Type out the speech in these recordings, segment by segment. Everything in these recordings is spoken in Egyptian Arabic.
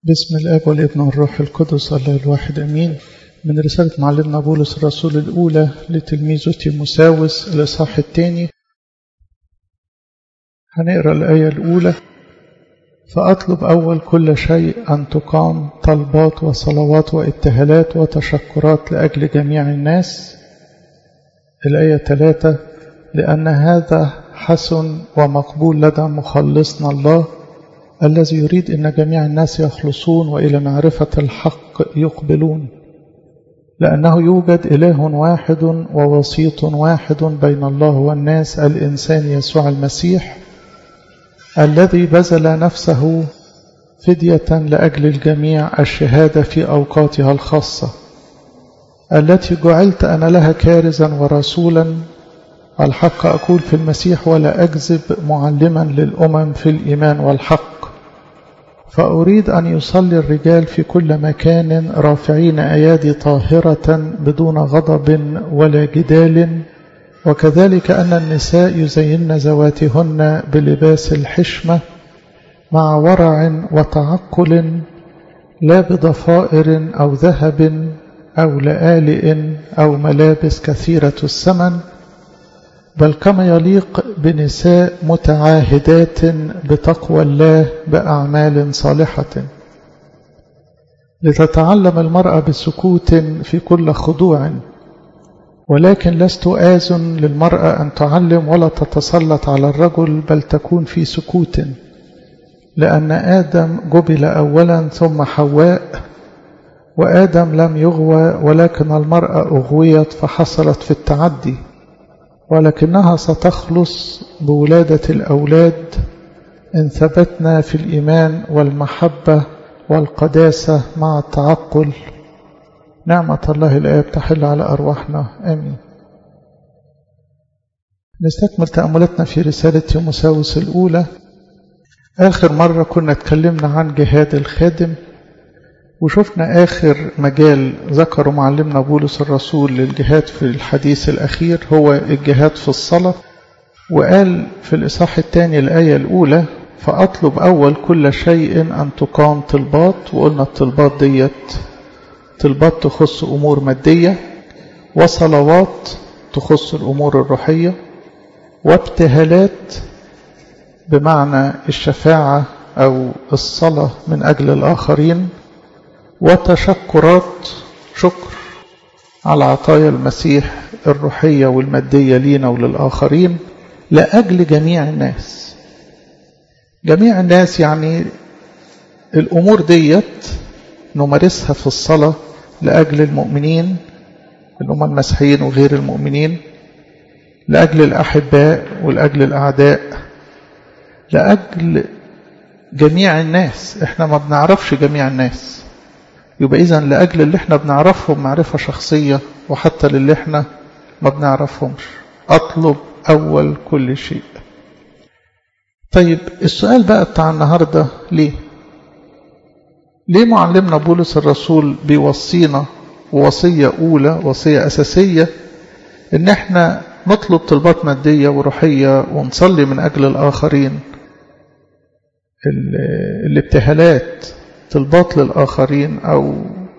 بسم الاب والابن والروح القدس الله الواحد امين من رساله معلمنا بولس الرسول الاولى لتلميذه تيموساوس الاصحاح الثاني هنقرا الايه الاولى فاطلب اول كل شيء ان تقام طلبات وصلوات وابتهالات وتشكرات لاجل جميع الناس الايه ثلاثه لان هذا حسن ومقبول لدى مخلصنا الله الذي يريد أن جميع الناس يخلصون وإلى معرفة الحق يقبلون لأنه يوجد إله واحد ووسيط واحد بين الله والناس الإنسان يسوع المسيح الذي بذل نفسه فدية لأجل الجميع الشهادة في أوقاتها الخاصة التي جعلت أنا لها كارزا ورسولا الحق أقول في المسيح ولا أكذب معلما للأمم في الإيمان والحق فأريد أن يصلي الرجال في كل مكان رافعين أيادي طاهرة بدون غضب ولا جدال وكذلك أن النساء يزين ذواتهن بلباس الحشمة مع ورع وتعقل لا بضفائر أو ذهب أو لآلئ أو ملابس كثيرة الثمن بل كما يليق بنساء متعاهدات بتقوى الله بأعمال صالحة لتتعلم المرأة بسكوت في كل خضوع ولكن لست آذن للمرأة أن تعلم ولا تتسلط على الرجل بل تكون في سكوت لأن آدم جبل أولا ثم حواء وآدم لم يغوى ولكن المرأة أغويت فحصلت في التعدي ولكنها ستخلص بولادة الأولاد إن ثبتنا في الإيمان والمحبة والقداسة مع التعقل نعمة الله الآب تحل على أرواحنا آمين نستكمل تأملاتنا في رسالة تيموساوس الأولى آخر مرة كنا اتكلمنا عن جهاد الخادم وشفنا آخر مجال ذكره معلمنا بولس الرسول للجهاد في الحديث الأخير هو الجهاد في الصلاة وقال في الإصحاح الثاني الآية الأولى فأطلب أول كل شيء أن تقام طلبات وقلنا الطلبات ديت طلبات تخص أمور مادية وصلوات تخص الأمور الروحية وابتهالات بمعنى الشفاعة أو الصلاة من أجل الآخرين وتشكرات شكر على عطايا المسيح الروحية والمادية لينا وللآخرين لأجل جميع الناس جميع الناس يعني الأمور ديت نمارسها في الصلاة لأجل المؤمنين الأمم المسيحيين وغير المؤمنين لأجل الأحباء ولأجل الأعداء لأجل جميع الناس احنا ما بنعرفش جميع الناس يبقى إذا لأجل اللي احنا بنعرفهم معرفة شخصية وحتى للي احنا ما بنعرفهمش أطلب أول كل شيء طيب السؤال بقى بتاع النهاردة ليه ليه معلمنا بولس الرسول بيوصينا وصية أولى وصية أساسية إن احنا نطلب طلبات مادية وروحية ونصلي من أجل الآخرين الابتهالات طلبات للآخرين أو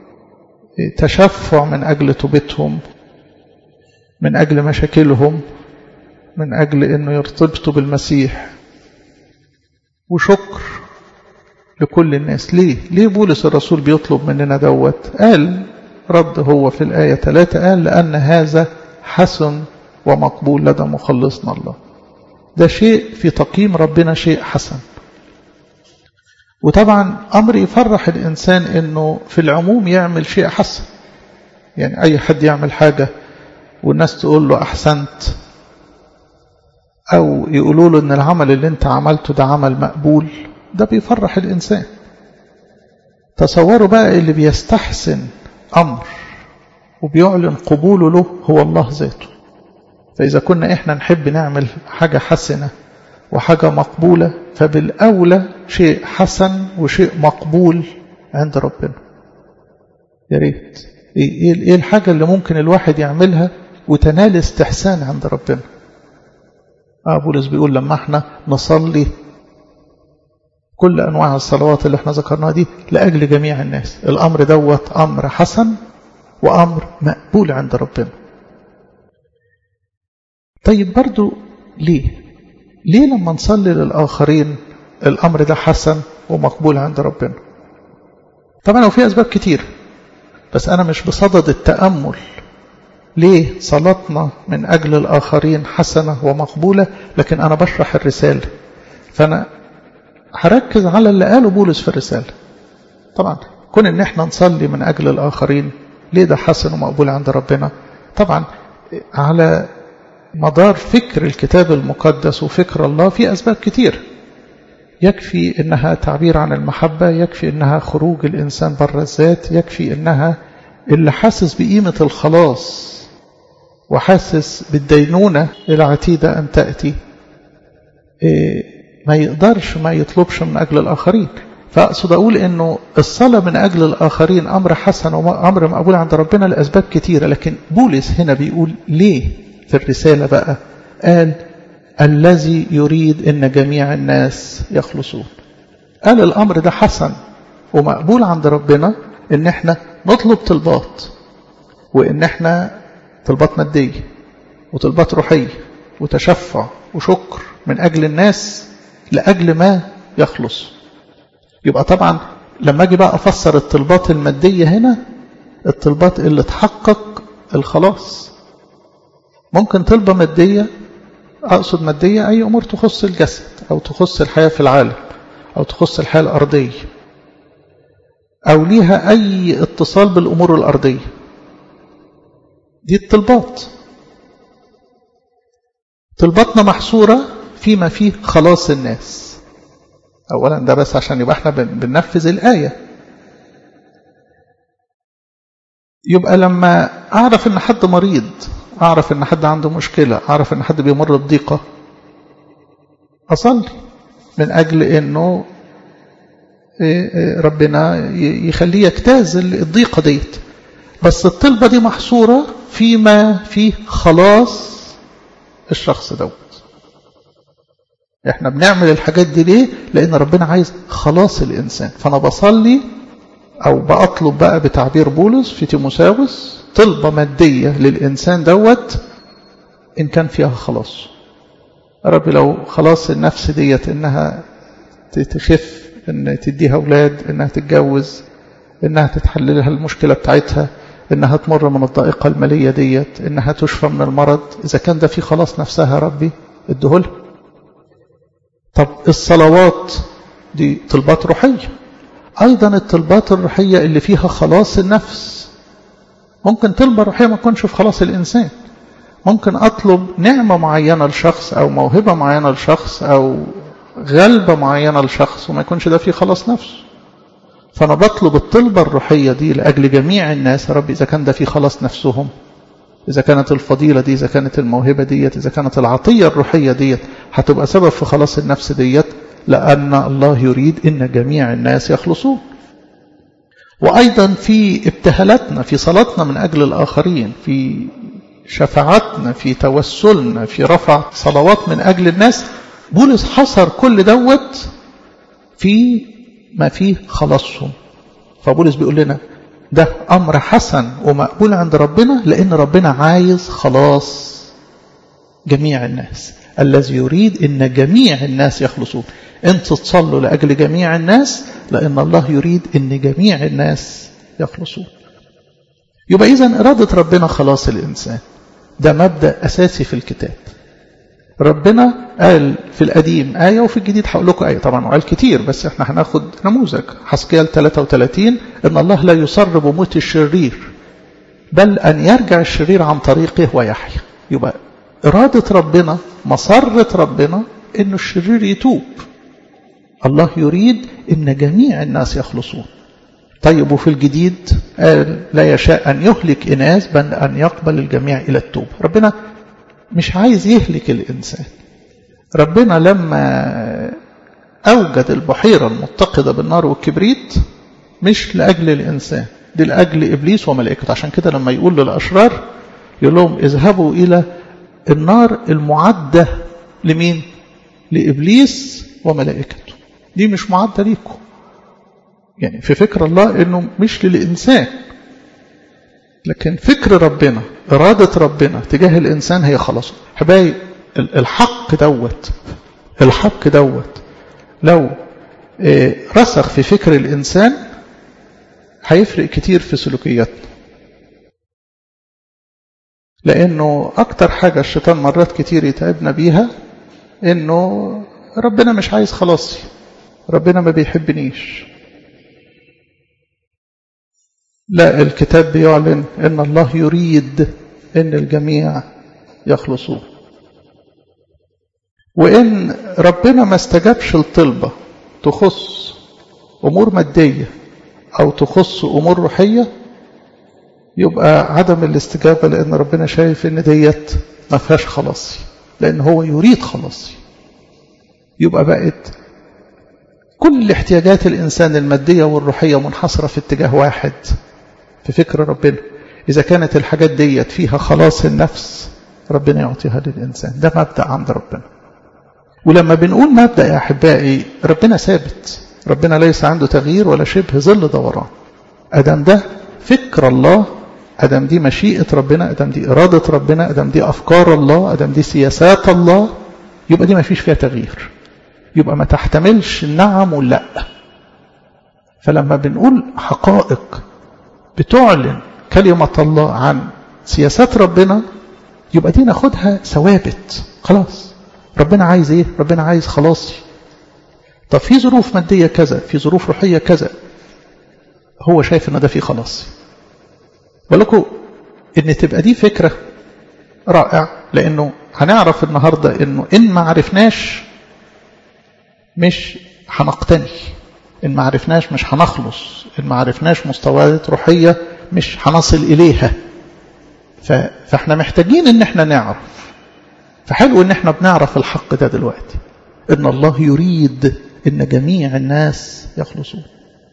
تشفع من أجل توبتهم من أجل مشاكلهم من أجل أنه يرتبطوا بالمسيح وشكر لكل الناس ليه؟ ليه بولس الرسول بيطلب مننا دوت قال رد هو في الآية 3 قال لأن هذا حسن ومقبول لدى مخلصنا الله ده شيء في تقييم ربنا شيء حسن وطبعا أمر يفرح الإنسان أنه في العموم يعمل شيء حسن يعني أي حد يعمل حاجة والناس تقول له أحسنت أو يقولوا له أن العمل اللي أنت عملته ده عمل مقبول ده بيفرح الإنسان تصوروا بقى اللي بيستحسن أمر وبيعلن قبوله له هو الله ذاته فإذا كنا إحنا نحب نعمل حاجة حسنة وحاجة مقبولة فبالأولى شيء حسن وشيء مقبول عند ربنا يا ريت إيه الحاجة اللي ممكن الواحد يعملها وتنال استحسان عند ربنا آه بولس بيقول لما احنا نصلي كل أنواع الصلوات اللي احنا ذكرناها دي لأجل جميع الناس الأمر دوت أمر حسن وأمر مقبول عند ربنا طيب برضو ليه ليه لما نصلي للآخرين الأمر ده حسن ومقبول عند ربنا طبعا هو في أسباب كتير بس أنا مش بصدد التأمل ليه صلاتنا من أجل الآخرين حسنة ومقبولة لكن أنا بشرح الرسالة فأنا هركز على اللي قاله بولس في الرسالة طبعا كون ان احنا نصلي من أجل الآخرين ليه ده حسن ومقبول عند ربنا طبعا على مدار فكر الكتاب المقدس وفكر الله في أسباب كتير يكفي إنها تعبير عن المحبة يكفي إنها خروج الإنسان بره الذات يكفي إنها اللي حاسس بقيمة الخلاص وحاسس بالدينونة العتيدة أن تأتي ما يقدرش ما يطلبش من أجل الآخرين فأقصد أقول أنه الصلاة من أجل الآخرين أمر حسن وأمر مقبول عند ربنا لأسباب كتيرة لكن بولس هنا بيقول ليه في الرسالة بقى قال الذي يريد أن جميع الناس يخلصون قال الأمر ده حسن ومقبول عند ربنا أن احنا نطلب طلبات وأن احنا طلبات مادية وطلبات روحية وتشفع وشكر من أجل الناس لأجل ما يخلص يبقى طبعا لما أجي بقى أفسر الطلبات المادية هنا الطلبات اللي تحقق الخلاص ممكن طلبة مادية أقصد مادية أي أمور تخص الجسد أو تخص الحياة في العالم أو تخص الحياة الأرضية أو ليها أي اتصال بالأمور الأرضية دي الطلبات طلباتنا محصورة فيما فيه خلاص الناس أولا ده بس عشان يبقى احنا بننفذ الآية يبقى لما أعرف إن حد مريض أعرف إن حد عنده مشكلة أعرف إن حد بيمر بضيقة أصلي من أجل إنه ربنا يخليه يجتاز الضيقة ديت بس الطلبة دي محصورة فيما فيه خلاص الشخص دوت احنا بنعمل الحاجات دي ليه لان ربنا عايز خلاص الانسان فانا بصلي او بطلب بقى بتعبير بولس في تيموساوس طلبة مادية للانسان دوت ان كان فيها خلاص ربي لو خلاص النفس ديت انها تخف ان تديها اولاد انها تتجوز انها تتحل لها المشكلة بتاعتها انها تمر من الضائقة المالية ديت انها تشفى من المرض اذا كان ده في خلاص نفسها ربي ادهولها طب الصلوات دي طلبات روحية ايضا الطلبات الروحية اللي فيها خلاص النفس ممكن طلبة روحية ما تكونش في خلاص الانسان ممكن اطلب نعمة معينة لشخص او موهبة معينة لشخص او غلبة معينة لشخص وما يكونش ده فيه خلاص نفسه فأنا بطلب الطلبة الروحية دي لأجل جميع الناس يا رب إذا كان ده في خلاص نفسهم إذا كانت الفضيلة دي إذا كانت الموهبة ديت إذا كانت العطية الروحية ديت هتبقى سبب في خلاص النفس ديت لأن الله يريد إن جميع الناس يخلصون وأيضا في ابتهالاتنا في صلاتنا من أجل الآخرين في شفاعتنا في توسلنا في رفع صلوات من أجل الناس بولس حصر كل دوت في ما فيه خلاصهم فبولس بيقول لنا ده أمر حسن ومقبول عند ربنا لأن ربنا عايز خلاص جميع الناس الذي يريد أن جميع الناس يخلصون أنت تصلوا لأجل جميع الناس لأن الله يريد أن جميع الناس يخلصون يبقى إذن إرادة ربنا خلاص الإنسان ده مبدأ أساسي في الكتاب ربنا قال في القديم آية وفي الجديد هقول لكم آية طبعا وقال كتير بس احنا هناخد نموذج حسكيال 33 ان الله لا يصر بموت الشرير بل أن يرجع الشرير عن طريقه ويحيا يبقى إرادة ربنا مسرة ربنا إنه الشرير يتوب الله يريد إن جميع الناس يخلصون طيب وفي الجديد قال لا يشاء أن يهلك إناس بل أن يقبل الجميع إلى التوبة ربنا مش عايز يهلك الإنسان ربنا لما أوجد البحيرة المتقدة بالنار والكبريت مش لأجل الإنسان دي لأجل إبليس وملائكته عشان كده لما يقول للأشرار يقول لهم اذهبوا إلى النار المعدة لمين لإبليس وملائكته دي مش معدة ليكم يعني في فكر الله انه مش للإنسان لكن فكر ربنا إرادة ربنا تجاه الإنسان هي خلاص حبايب الحق دوت الحق دوت لو رسخ في فكر الإنسان هيفرق كتير في سلوكياتنا لأنه أكتر حاجة الشيطان مرات كتير يتعبنا بيها إنه ربنا مش عايز خلاصي ربنا ما بيحبنيش لا الكتاب بيعلن إن الله يريد إن الجميع يخلصون وإن ربنا ما استجابش الطلبة تخص أمور مادية أو تخص أمور روحية يبقى عدم الاستجابة لأن ربنا شايف إن ديت ما فيهاش خلاصي لأن هو يريد خلاصي يبقى بقت كل احتياجات الإنسان المادية والروحية منحصرة في اتجاه واحد في فكر ربنا إذا كانت الحاجات ديت فيها خلاص النفس ربنا يعطيها للإنسان ده مبدأ عند ربنا ولما بنقول مبدأ يا أحبائي ربنا ثابت ربنا ليس عنده تغيير ولا شبه ظل دوران أدم ده فكر الله أدم دي مشيئة ربنا أدم دي إرادة ربنا أدم دي أفكار الله أدم دي سياسات الله يبقى دي ما فيش فيها تغيير يبقى ما تحتملش النعم واللا فلما بنقول حقائق بتعلن كلمة الله عن سياسات ربنا يبقى دي ناخدها ثوابت خلاص ربنا عايز ايه ربنا عايز خلاصي طب في ظروف مادية كذا في ظروف روحية كذا هو شايف ان ده في خلاص ولكم ان تبقى دي فكرة رائع لانه هنعرف النهاردة انه ان ما عرفناش مش هنقتني ان ما عرفناش مش هنخلص ان ما عرفناش مستويات روحية مش هنصل اليها فاحنا محتاجين ان احنا نعرف فحلو ان احنا بنعرف الحق ده دلوقتي ان الله يريد ان جميع الناس يخلصون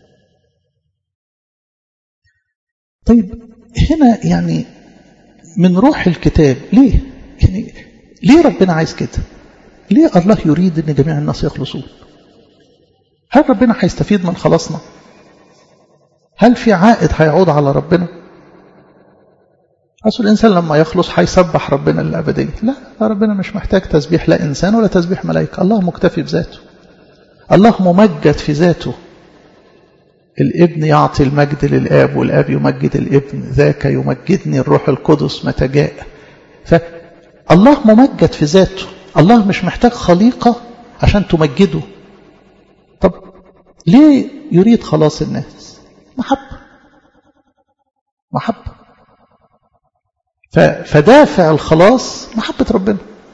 طيب هنا يعني من روح الكتاب ليه يعني ليه ربنا عايز كده ليه الله يريد ان جميع الناس يخلصون هل ربنا هيستفيد من خلاصنا هل في عائد هيعود على ربنا أصل الإنسان لما يخلص هيسبح ربنا للأبدية لا ربنا مش محتاج تسبيح لا إنسان ولا تسبيح ملائكة الله مكتفي بذاته الله ممجد في ذاته الابن يعطي المجد للآب والآب يمجد الابن ذاك يمجدني الروح القدس متى جاء فالله ممجد في ذاته الله مش محتاج خليقة عشان تمجده طب ليه يريد خلاص الناس محبة محبة فدافع الخلاص محبة ربنا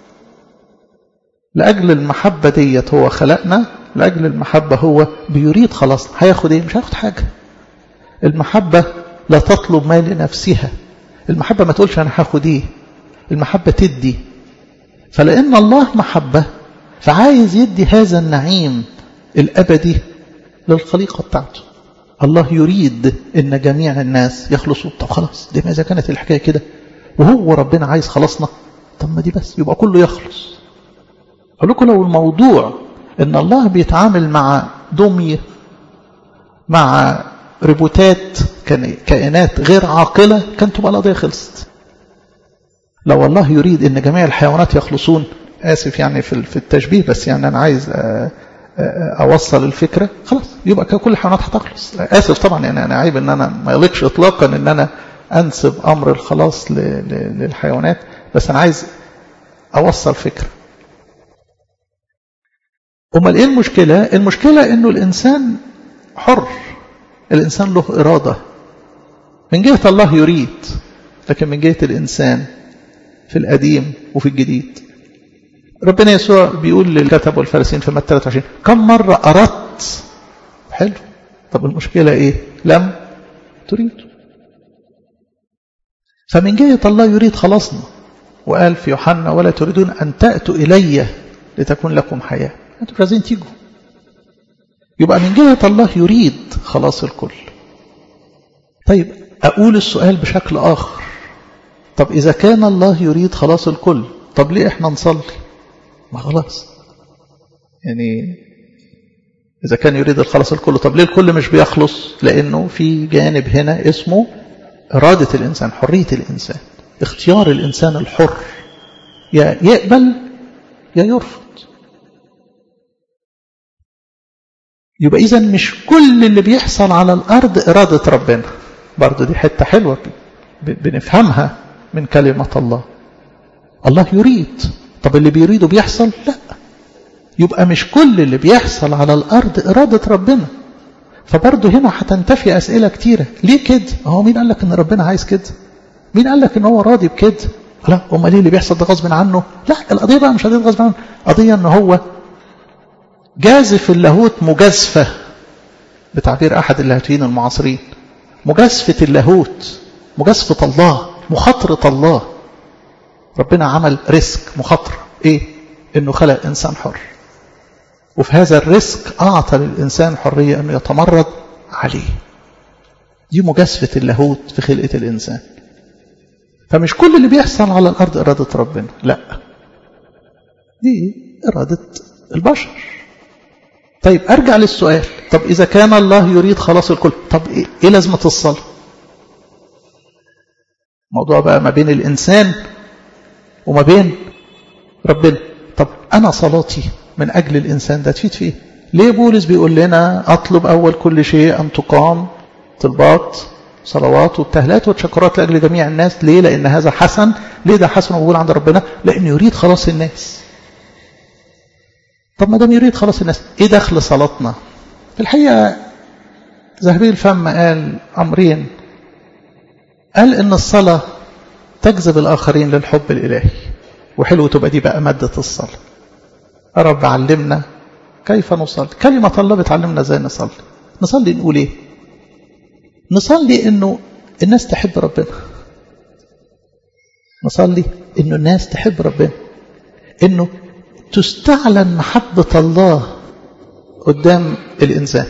لأجل المحبة ديت هو خلقنا لأجل المحبة هو بيريد خلاص هياخد ايه مش هياخد حاجة المحبة لا تطلب ما لنفسها المحبة ما تقولش أنا هاخد ايه المحبة تدي فلأن الله محبة فعايز يدي هذا النعيم الأبدي للخليقة بتاعته الله يريد ان جميع الناس يخلصوا طب خلاص دي ما إذا كانت الحكاية كده وهو ربنا عايز خلصنا طب ما دي بس يبقى كله يخلص أقول لكم لو الموضوع ان الله بيتعامل مع دمية مع ربوتات كائنات غير عاقلة كانت تبقى القضية خلصت لو الله يريد ان جميع الحيوانات يخلصون آسف يعني في التشبيه بس يعني أنا عايز أوصل الفكرة خلاص يبقى كل الحيوانات هتخلص آسف طبعا يعني أنا عيب أن أنا ما يليقش إطلاقا أن أنا أنسب أمر الخلاص للحيوانات بس أنا عايز أوصل فكرة أمال إيه المشكلة المشكلة أنه الإنسان حر الإنسان له إرادة من جهة الله يريد لكن من جهة الإنسان في القديم وفي الجديد ربنا يسوع بيقول للكتب والفارسين في متى 23 كم مرة أردت حلو طب المشكلة إيه لم تريد فمن جهة الله يريد خلاصنا وقال في يوحنا ولا تريدون أن تأتوا إلي لتكون لكم حياة أنتم مش عايزين تيجوا يبقى من جهة الله يريد خلاص الكل طيب أقول السؤال بشكل آخر طب إذا كان الله يريد خلاص الكل طب ليه إحنا نصلي ما خلاص يعني إذا كان يريد الخلاص الكل طب ليه الكل مش بيخلص لأنه في جانب هنا اسمه إرادة الإنسان حرية الإنسان اختيار الإنسان الحر يا يقبل يا يرفض يبقى إذا مش كل اللي بيحصل على الأرض إرادة ربنا برضو دي حتة حلوة بنفهمها من كلمة الله الله يريد طب اللي بيريده بيحصل لا يبقى مش كل اللي بيحصل على الأرض إرادة ربنا فبرضه هنا هتنتفي أسئلة كتيرة ليه كده هو مين قال لك إن ربنا عايز كده مين قال لك إن هو راضي بكده لا أمال ليه اللي بيحصل ده غصب عنه لا القضية بقى مش قضية غصب عنه قضية إن هو جازف اللاهوت مجازفة بتعبير أحد اللاهوتيين المعاصرين مجازفة اللاهوت مجازفة الله مخاطرة الله ربنا عمل ريسك مخاطرة إيه إنه خلق إنسان حر وفي هذا الريسك أعطى للإنسان حرية أنه يتمرد عليه دي مجازفة اللاهوت في خلقة الإنسان فمش كل اللي بيحصل على الأرض إرادة ربنا لا دي إرادة البشر طيب أرجع للسؤال طب إذا كان الله يريد خلاص الكل طب إيه, إيه لازمة الصلاة موضوع بقى ما بين الإنسان وما بين ربنا طب أنا صلاتي من أجل الإنسان ده تفيد فيه ليه بولس بيقول لنا أطلب أول كل شيء أن تقام طلبات صلوات وابتهالات وتشكرات لأجل جميع الناس ليه لأن هذا حسن ليه ده حسن ومقبول عند ربنا لأنه يريد خلاص الناس طب ما دام يريد خلاص الناس ايه دخل صلاتنا في الحقيقة ذهبي الفم قال أمرين قال إن الصلاة تجذب الآخرين للحب الإلهي وحلو تبقى دي بقى مادة الصلاة رب علمنا كيف نصلي كلمة الله بتعلمنا ازاي نصلي نصلي نقول ايه نصلي انه الناس تحب ربنا نصلي انه الناس تحب ربنا انه تستعلن محبة الله قدام الإنسان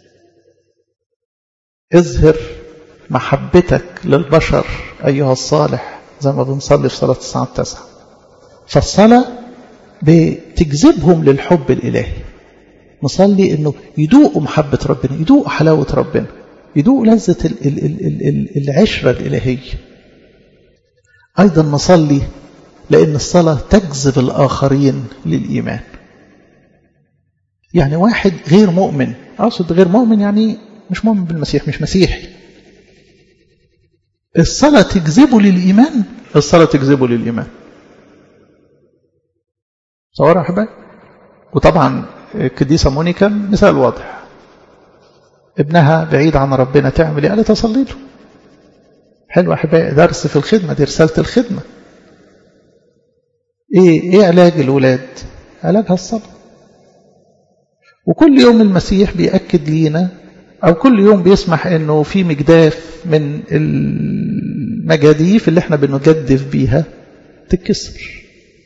اظهر محبتك للبشر أيها الصالح زي ما بنصلي في صلاة الساعة التاسعة فالصلاة بتجذبهم للحب الإلهي نصلي أنه يدوقوا محبة ربنا يدوقوا حلاوة ربنا يدوقوا لذة ال ال ال ال العشرة الإلهية أيضا نصلي لأن الصلاة تجذب الآخرين للإيمان يعني واحد غير مؤمن أقصد غير مؤمن يعني مش مؤمن بالمسيح مش مسيحي الصلاة تجذبه للإيمان الصلاة تجذبه للإيمان صور يا أحبائي وطبعا القديسة مونيكا مثال واضح ابنها بعيد عن ربنا تعمل ايه قالت اصلي له حلو احبائي درس في الخدمه دي رساله الخدمه ايه ايه علاج الولاد علاجها الصلاه وكل يوم المسيح بيأكد لينا او كل يوم بيسمح انه في مجداف من المجاديف اللي احنا بنجدف بيها تتكسر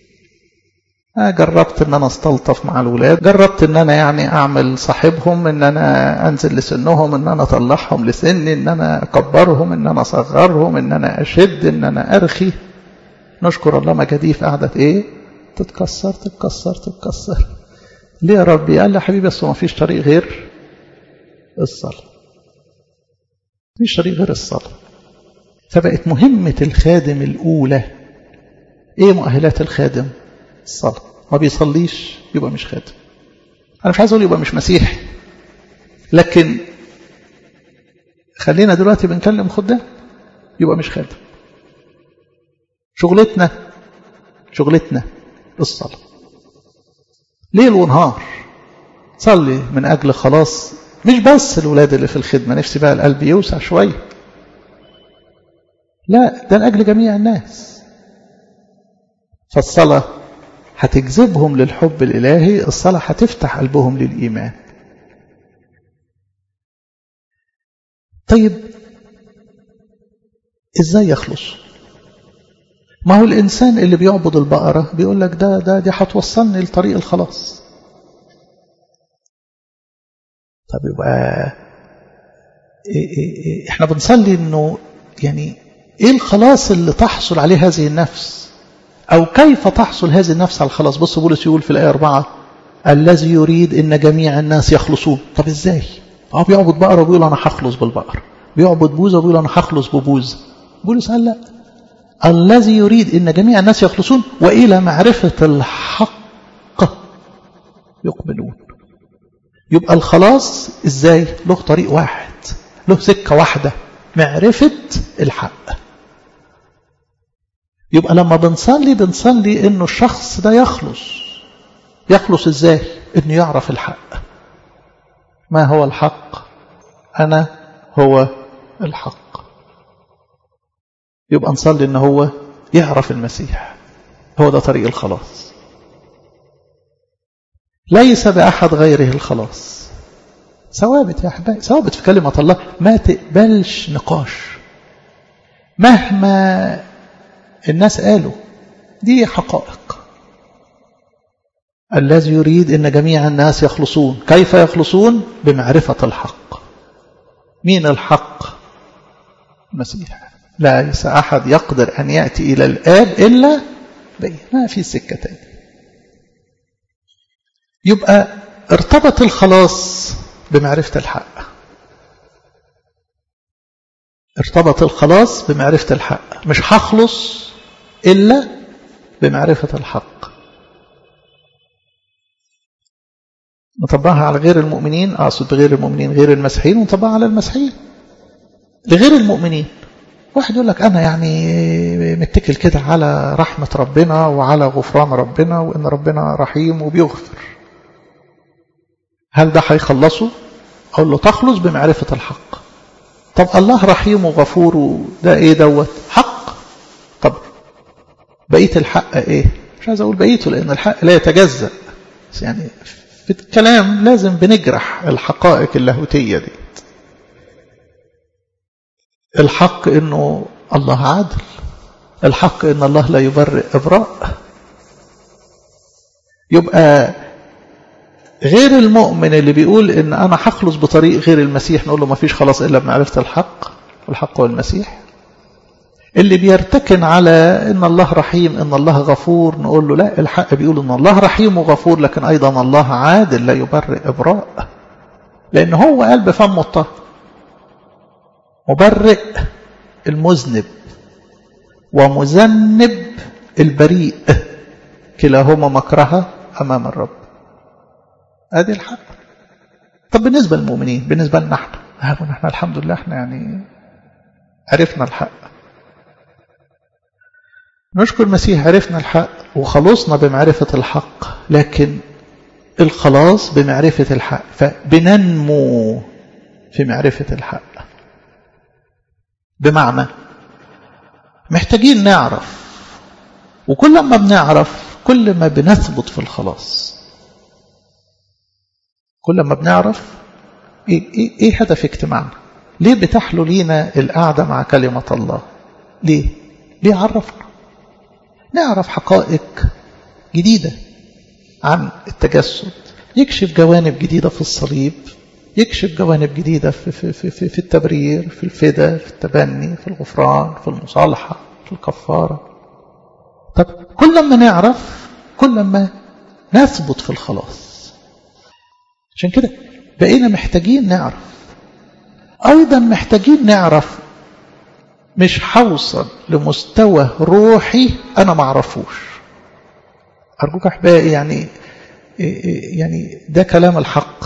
جربت ان انا استلطف مع الولاد جربت ان انا يعني اعمل صاحبهم ان انا انزل لسنهم ان انا اطلعهم لسني ان انا اكبرهم ان انا اصغرهم ان انا اشد ان انا ارخي نشكر الله مجاديف قعدت ايه تتكسر تتكسر تتكسر ليه يا ربي قال لي حبيبي بس ما فيش طريق غير الصلاة فيش طريق غير الصلاة فبقت مهمة الخادم الأولى ايه مؤهلات الخادم الصلاة ما بيصليش يبقى مش خادم أنا مش عايز أقول يبقى مش مسيحي لكن خلينا دلوقتي بنكلم خدام يبقى مش خادم شغلتنا شغلتنا الصلاة ليل ونهار صلي من أجل خلاص مش بس الولاد اللي في الخدمة نفسي بقى القلب يوسع شوية لا ده لأجل جميع الناس فالصلاة هتجذبهم للحب الإلهي الصلاة هتفتح قلبهم للإيمان طيب إزاي يخلص ما هو الإنسان اللي بيعبد البقرة بيقول لك ده ده دي هتوصلني لطريق الخلاص طب يبقى إيه إيه إيه احنا بنصلي انه يعني ايه الخلاص اللي تحصل عليه هذه النفس أو كيف تحصل هذه النفس على الخلاص بص بولس يقول في الآية 4 الذي يريد ان جميع الناس يخلصون طب ازاي اه بيعبد بقرة وبيقول انا هخلص بالبقر بيعبد بوزة وبيقول انا هخلص ببوزة بولس قال لا الذي يريد ان جميع الناس يخلصون والى معرفة الحق يقبلون يبقى الخلاص ازاي له طريق واحد له سكة واحدة معرفة الحق يبقى لما بنصلي بنصلي انه الشخص ده يخلص يخلص ازاي انه يعرف الحق ما هو الحق انا هو الحق يبقى نصلي ان هو يعرف المسيح هو ده طريق الخلاص ليس بأحد غيره الخلاص ثوابت يا أحبائي ثوابت في كلمة الله ما تقبلش نقاش مهما الناس قالوا دي حقائق الذي يريد أن جميع الناس يخلصون كيف يخلصون بمعرفة الحق مين الحق المسيح ليس أحد يقدر أن يأتي إلى الآب إلا بي ما في سكة تاني يبقى ارتبط الخلاص بمعرفة الحق ارتبط الخلاص بمعرفة الحق مش هخلص إلا بمعرفة الحق نطبقها على غير المؤمنين أقصد بغير المؤمنين غير المسيحيين ونطبقها على المسيحيين لغير المؤمنين واحد يقول لك أنا يعني متكل كده على رحمة ربنا وعلى غفران ربنا وإن ربنا رحيم وبيغفر هل ده هيخلصه أقول له تخلص بمعرفة الحق طب الله رحيم وغفور ده إيه دوت حق طب بقية الحق إيه مش عايز أقول بقيته لأن الحق لا يتجزأ يعني في الكلام لازم بنجرح الحقائق اللاهوتية دي الحق انه الله عادل الحق ان الله لا يبرئ ابراء يبقى غير المؤمن اللي بيقول ان انا هخلص بطريق غير المسيح نقول له ما فيش خلاص الا بمعرفه الحق والحق هو المسيح اللي بيرتكن على ان الله رحيم ان الله غفور نقول له لا الحق بيقول ان الله رحيم وغفور لكن ايضا الله عادل لا يبرئ ابراء لان هو قال بفمه الطاهر مبرئ المذنب ومذنب البريء كلاهما مكرهة أمام الرب ادي الحق طب بالنسبة للمؤمنين بالنسبة لنا احنا احنا الحمد لله احنا يعني عرفنا الحق نشكر المسيح عرفنا الحق وخلصنا بمعرفة الحق لكن الخلاص بمعرفة الحق فبننمو في معرفة الحق بمعنى محتاجين نعرف وكل ما بنعرف كل ما بنثبت في الخلاص كل ما بنعرف ايه, إيه, إيه هدف اجتماعنا ليه بتحلو لينا القعدة مع كلمة الله ليه ليه عرفنا نعرف حقائق جديدة عن التجسد يكشف جوانب جديدة في الصليب يكشف جوانب جديدة في, في, في, في, في التبرير في الفدا في التبني في الغفران في المصالحة في الكفارة طب كل ما نعرف كل ما نثبت في الخلاص عشان كده بقينا محتاجين نعرف أيضا محتاجين نعرف مش هوصل لمستوى روحي أنا ما اعرفوش أرجوك أحبائي يعني يعني ده كلام الحق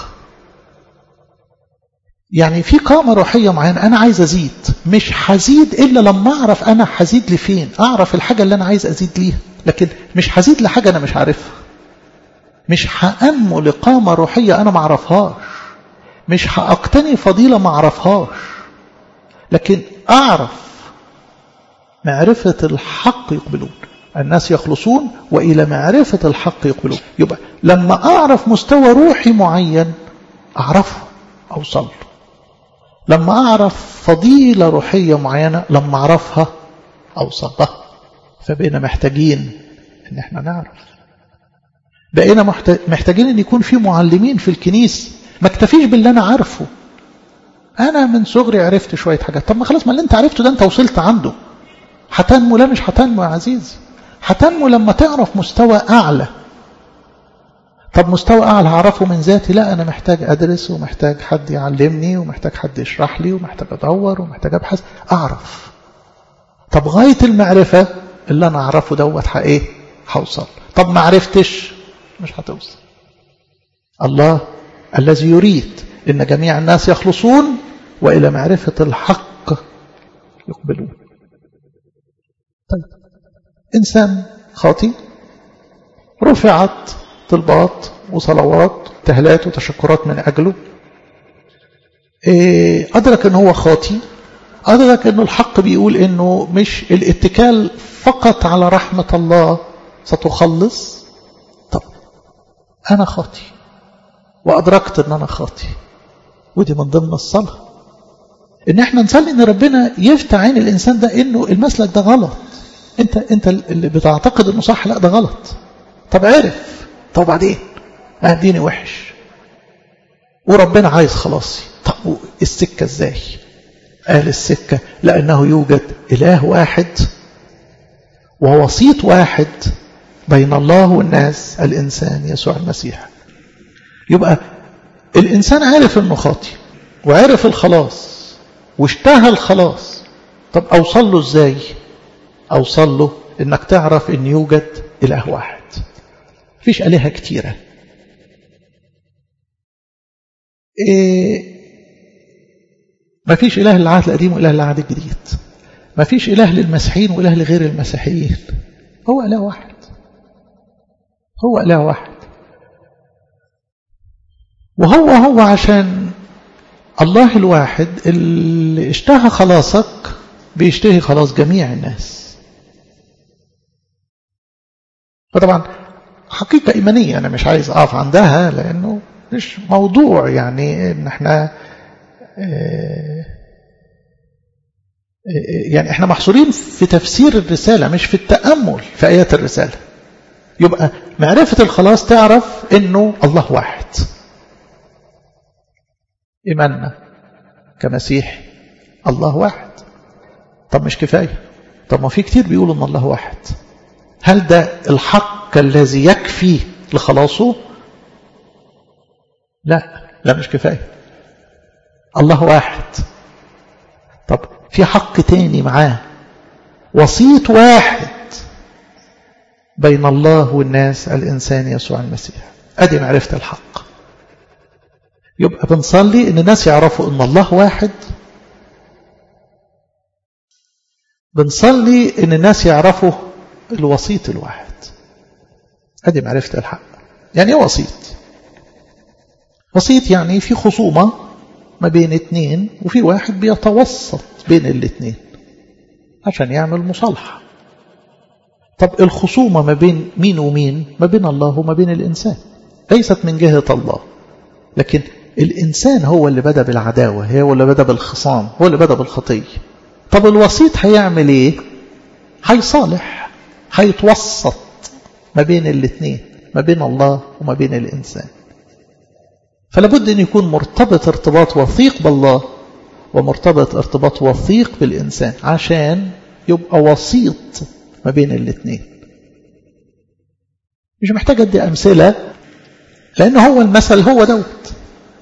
يعني في قامة روحية معينة أنا عايز أزيد مش هزيد إلا لما أعرف أنا هزيد لفين أعرف الحاجة اللي أنا عايز أزيد ليها لكن مش هزيد لحاجة أنا مش عارفها مش هأنمو لقامة روحية أنا ما أعرفهاش مش هأقتني فضيلة ما أعرفهاش لكن أعرف معرفة الحق يقبلون الناس يخلصون وإلى معرفة الحق يقبلون يبقى لما أعرف مستوى روحي معين أعرفه أوصل له لما أعرف فضيلة روحية معينة لما أعرفها أوصل لها فبقينا محتاجين إن احنا نعرف بقينا محتاجين إن يكون في معلمين في الكنيسة ما اكتفيش باللي أنا عارفه أنا من صغري عرفت شوية حاجات طب ما خلاص ما اللي أنت عرفته ده أنت وصلت عنده هتنمو لا مش هتنمو يا عزيزي هتنمو لما تعرف مستوى أعلى طب مستوى أعلى هعرفه من ذاتي لا أنا محتاج أدرس ومحتاج حد يعلمني ومحتاج حد يشرح لي ومحتاج أدور ومحتاج أبحث أعرف طب غاية المعرفة اللي أنا أعرفه دوت إيه هوصل طب ما عرفتش مش هتوصل الله الذي يريد إن جميع الناس يخلصون وإلى معرفة الحق يقبلون طيب إنسان خاطي رفعت طلبات وصلوات تهلات وتشكرات من أجله أدرك أنه هو خاطي أدرك أنه الحق بيقول أنه مش الاتكال فقط على رحمة الله ستخلص طب أنا خاطي وأدركت أن أنا خاطي ودي من ضمن الصلاة ان احنا نصلي ان ربنا يفتح عين الانسان ده انه المسلك ده غلط انت انت اللي بتعتقد انه صح لا ده غلط طب عرف طب بعدين اديني وحش وربنا عايز خلاصي طب السكه ازاي قال السكه لانه يوجد اله واحد ووسيط واحد بين الله والناس الانسان يسوع المسيح يبقى الانسان عارف انه خاطي وعرف الخلاص واشتهى الخلاص طب أوصل له إزاي أوصل له إنك تعرف إن يوجد إله واحد فيش آلهة كتيرة إيه ما فيش إله للعهد القديم وإله للعهد الجديد ما فيش إله للمسيحيين وإله لغير المسيحيين هو إله واحد هو إله واحد وهو هو عشان الله الواحد اللي اشتهى خلاصك بيشتهي خلاص جميع الناس فطبعا حقيقة إيمانية أنا مش عايز أقف عندها لأنه مش موضوع يعني إن احنا يعني احنا محصورين في تفسير الرسالة مش في التأمل في آيات الرسالة يبقى معرفة الخلاص تعرف إنه الله واحد إيماننا كمسيح الله واحد طب مش كفاية طب ما في كتير بيقولوا ان الله واحد هل ده الحق الذي يكفي لخلاصه لا لا مش كفاية الله واحد طب في حق تاني معاه وسيط واحد بين الله والناس الإنسان يسوع المسيح أدي معرفة الحق يبقى بنصلي ان الناس يعرفوا ان الله واحد بنصلي ان الناس يعرفوا الوسيط الواحد ادي معرفة الحق يعني ايه وسيط وسيط يعني في خصومة ما بين اتنين وفي واحد بيتوسط بين الاتنين عشان يعمل مصالحة طب الخصومة ما بين مين ومين ما بين الله وما بين الإنسان ليست من جهة الله لكن الإنسان هو اللي بدأ بالعداوة هو اللي بدأ بالخصام هو اللي بدأ بالخطية طب الوسيط هيعمل ايه هيصالح هيتوسط ما بين الاثنين ما بين الله وما بين الإنسان فلابد أن يكون مرتبط ارتباط وثيق بالله ومرتبط ارتباط وثيق بالإنسان عشان يبقى وسيط ما بين الاثنين مش محتاج أدي أمثلة لأن هو المثل هو دوت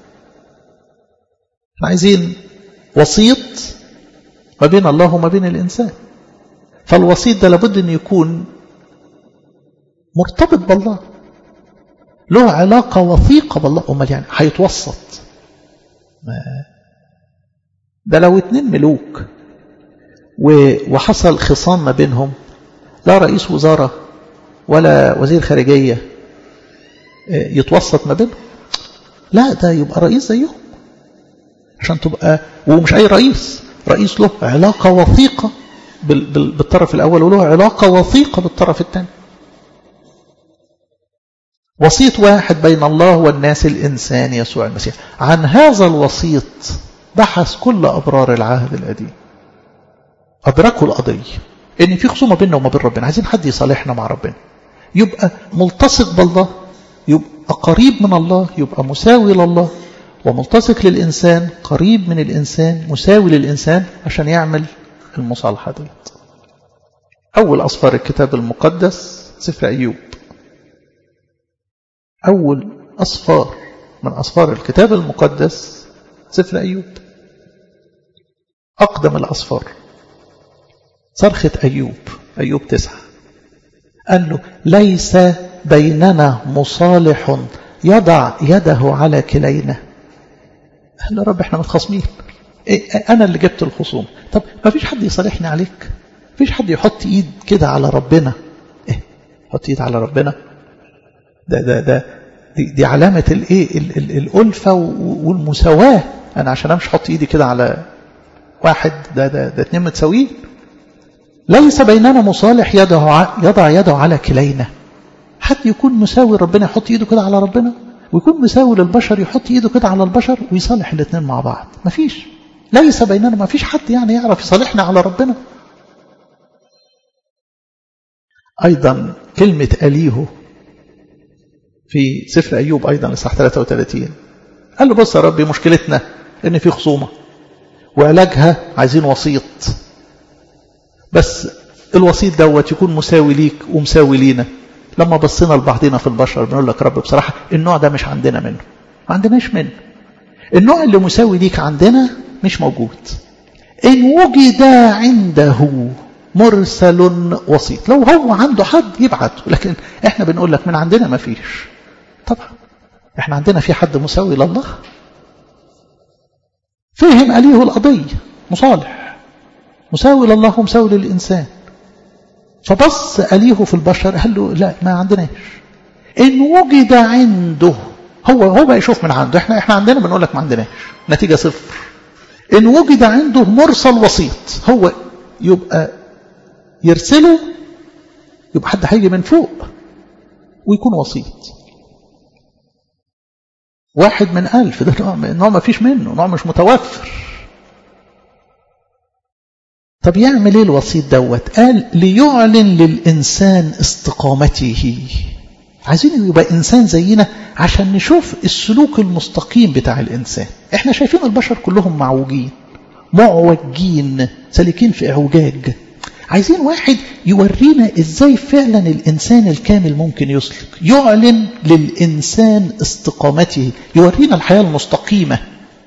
احنا عايزين وسيط ما بين الله وما بين الإنسان فالوسيط ده لابد أن يكون مرتبط بالله له علاقة وثيقة بالله أمال يعني هيتوسط ده لو اتنين ملوك وحصل خصام ما بينهم لا رئيس وزارة ولا وزير خارجية يتوسط ما بينهم لا ده يبقى رئيس زيهم عشان تبقى ومش أي رئيس رئيس له علاقة وثيقة بالطرف الأول وله علاقة وثيقة بالطرف الثاني وسيط واحد بين الله والناس الإنسان يسوع المسيح عن هذا الوسيط بحث كل أبرار العهد القديم أدركوا القضية إن في خصومة بيننا وما بين ربنا عايزين حد يصالحنا مع ربنا يبقى ملتصق بالله يبقى قريب من الله يبقى مساوي لله وملتصق للإنسان قريب من الإنسان مساوي للإنسان عشان يعمل المصالحة ديت أول أصفار الكتاب المقدس سفر أيوب أول أصفار من أصفار الكتاب المقدس سفر أيوب أقدم الأصفار صرخة أيوب أيوب تسعة قال له ليس بيننا مصالح يضع يده على كلينا قال له رب احنا متخاصمين إيه أنا اللي جبت الخصوم طب ما فيش حد يصالحني عليك فيش حد يحط ايد كده على ربنا ايه حط ايد على ربنا ده ده ده دي, دي علامة الايه الألفة والمساواة أنا عشان أمشي أحط إيدي كده على واحد ده ده ده اتنين متساويين ليس بيننا مصالح يده يضع يده على كلينا حد يكون مساوي ربنا يحط ايده كده على ربنا ويكون مساوي للبشر يحط ايده كده على البشر ويصالح الاثنين مع بعض مفيش ليس بيننا ما فيش حد يعني يعرف يصالحنا على ربنا أيضا كلمة أليه في سفر أيوب أيضا لصح 33 قال له بص يا ربي مشكلتنا إن في خصومة وعلاجها عايزين وسيط بس الوسيط دوت يكون مساوي ليك ومساوي لينا لما بصينا لبعضنا في البشر بنقول لك رب بصراحة النوع ده مش عندنا منه ما عندناش منه النوع اللي مساوي ليك عندنا مش موجود إن وجد عنده مرسل وسيط لو هو عنده حد يبعته لكن احنا بنقول لك من عندنا ما فيش طبعا احنا عندنا في حد مساوي لله فهم أليه القضية مصالح مساوي لله ومساوي للإنسان فبص أليه في البشر قال له لا ما عندناش إن وجد عنده هو هو بقى يشوف من عنده احنا احنا عندنا بنقول لك ما عندناش نتيجة صفر إن وجد عنده مرسل وسيط هو يبقى يرسله يبقى حد هيجي من فوق ويكون وسيط واحد من ألف ده نوع, نوع ما فيش منه نوع مش متوفر طب يعمل ايه الوسيط دوت قال ليعلن للإنسان استقامته عايزين يبقى إنسان زينا عشان نشوف السلوك المستقيم بتاع الإنسان احنا شايفين البشر كلهم معوجين معوجين سالكين في اعوجاج عايزين واحد يورينا ازاي فعلا الانسان الكامل ممكن يسلك يعلن للانسان استقامته يورينا الحياه المستقيمه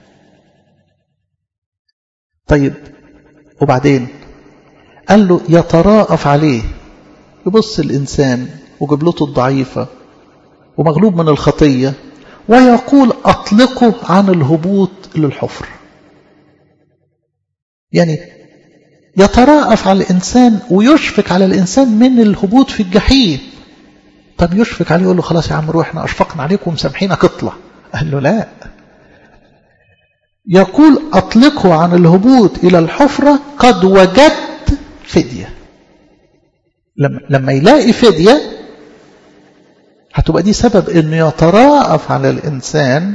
طيب وبعدين قال له يتراءف عليه يبص الانسان وجبلته الضعيفه ومغلوب من الخطيه ويقول اطلقه عن الهبوط للحفر يعني يتراءف على الإنسان ويشفق على الإنسان من الهبوط في الجحيم طب يشفق عليه يقول له خلاص يا عم روح احنا أشفقنا عليك ومسامحينك اطلع قال له لا يقول أطلقه عن الهبوط إلى الحفرة قد وجدت فدية لما, لما يلاقي فدية هتبقى دي سبب انه يتراءف على الإنسان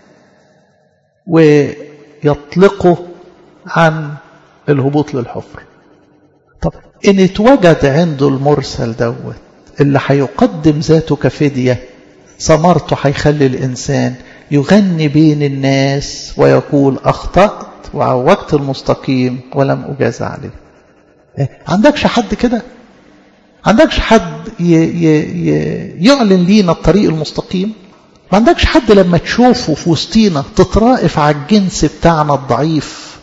ويطلقه عن الهبوط للحفر طب إن اتوجد عنده المرسل دوت اللي هيقدم ذاته كفدية ثمرته هيخلي الإنسان يغني بين الناس ويقول أخطأت وعوجت المستقيم ولم أجاز عليه عندكش حد كده عندكش حد ي ي ي يعلن لينا الطريق المستقيم ما عندكش حد لما تشوفه في وسطينا تترائف على الجنس بتاعنا الضعيف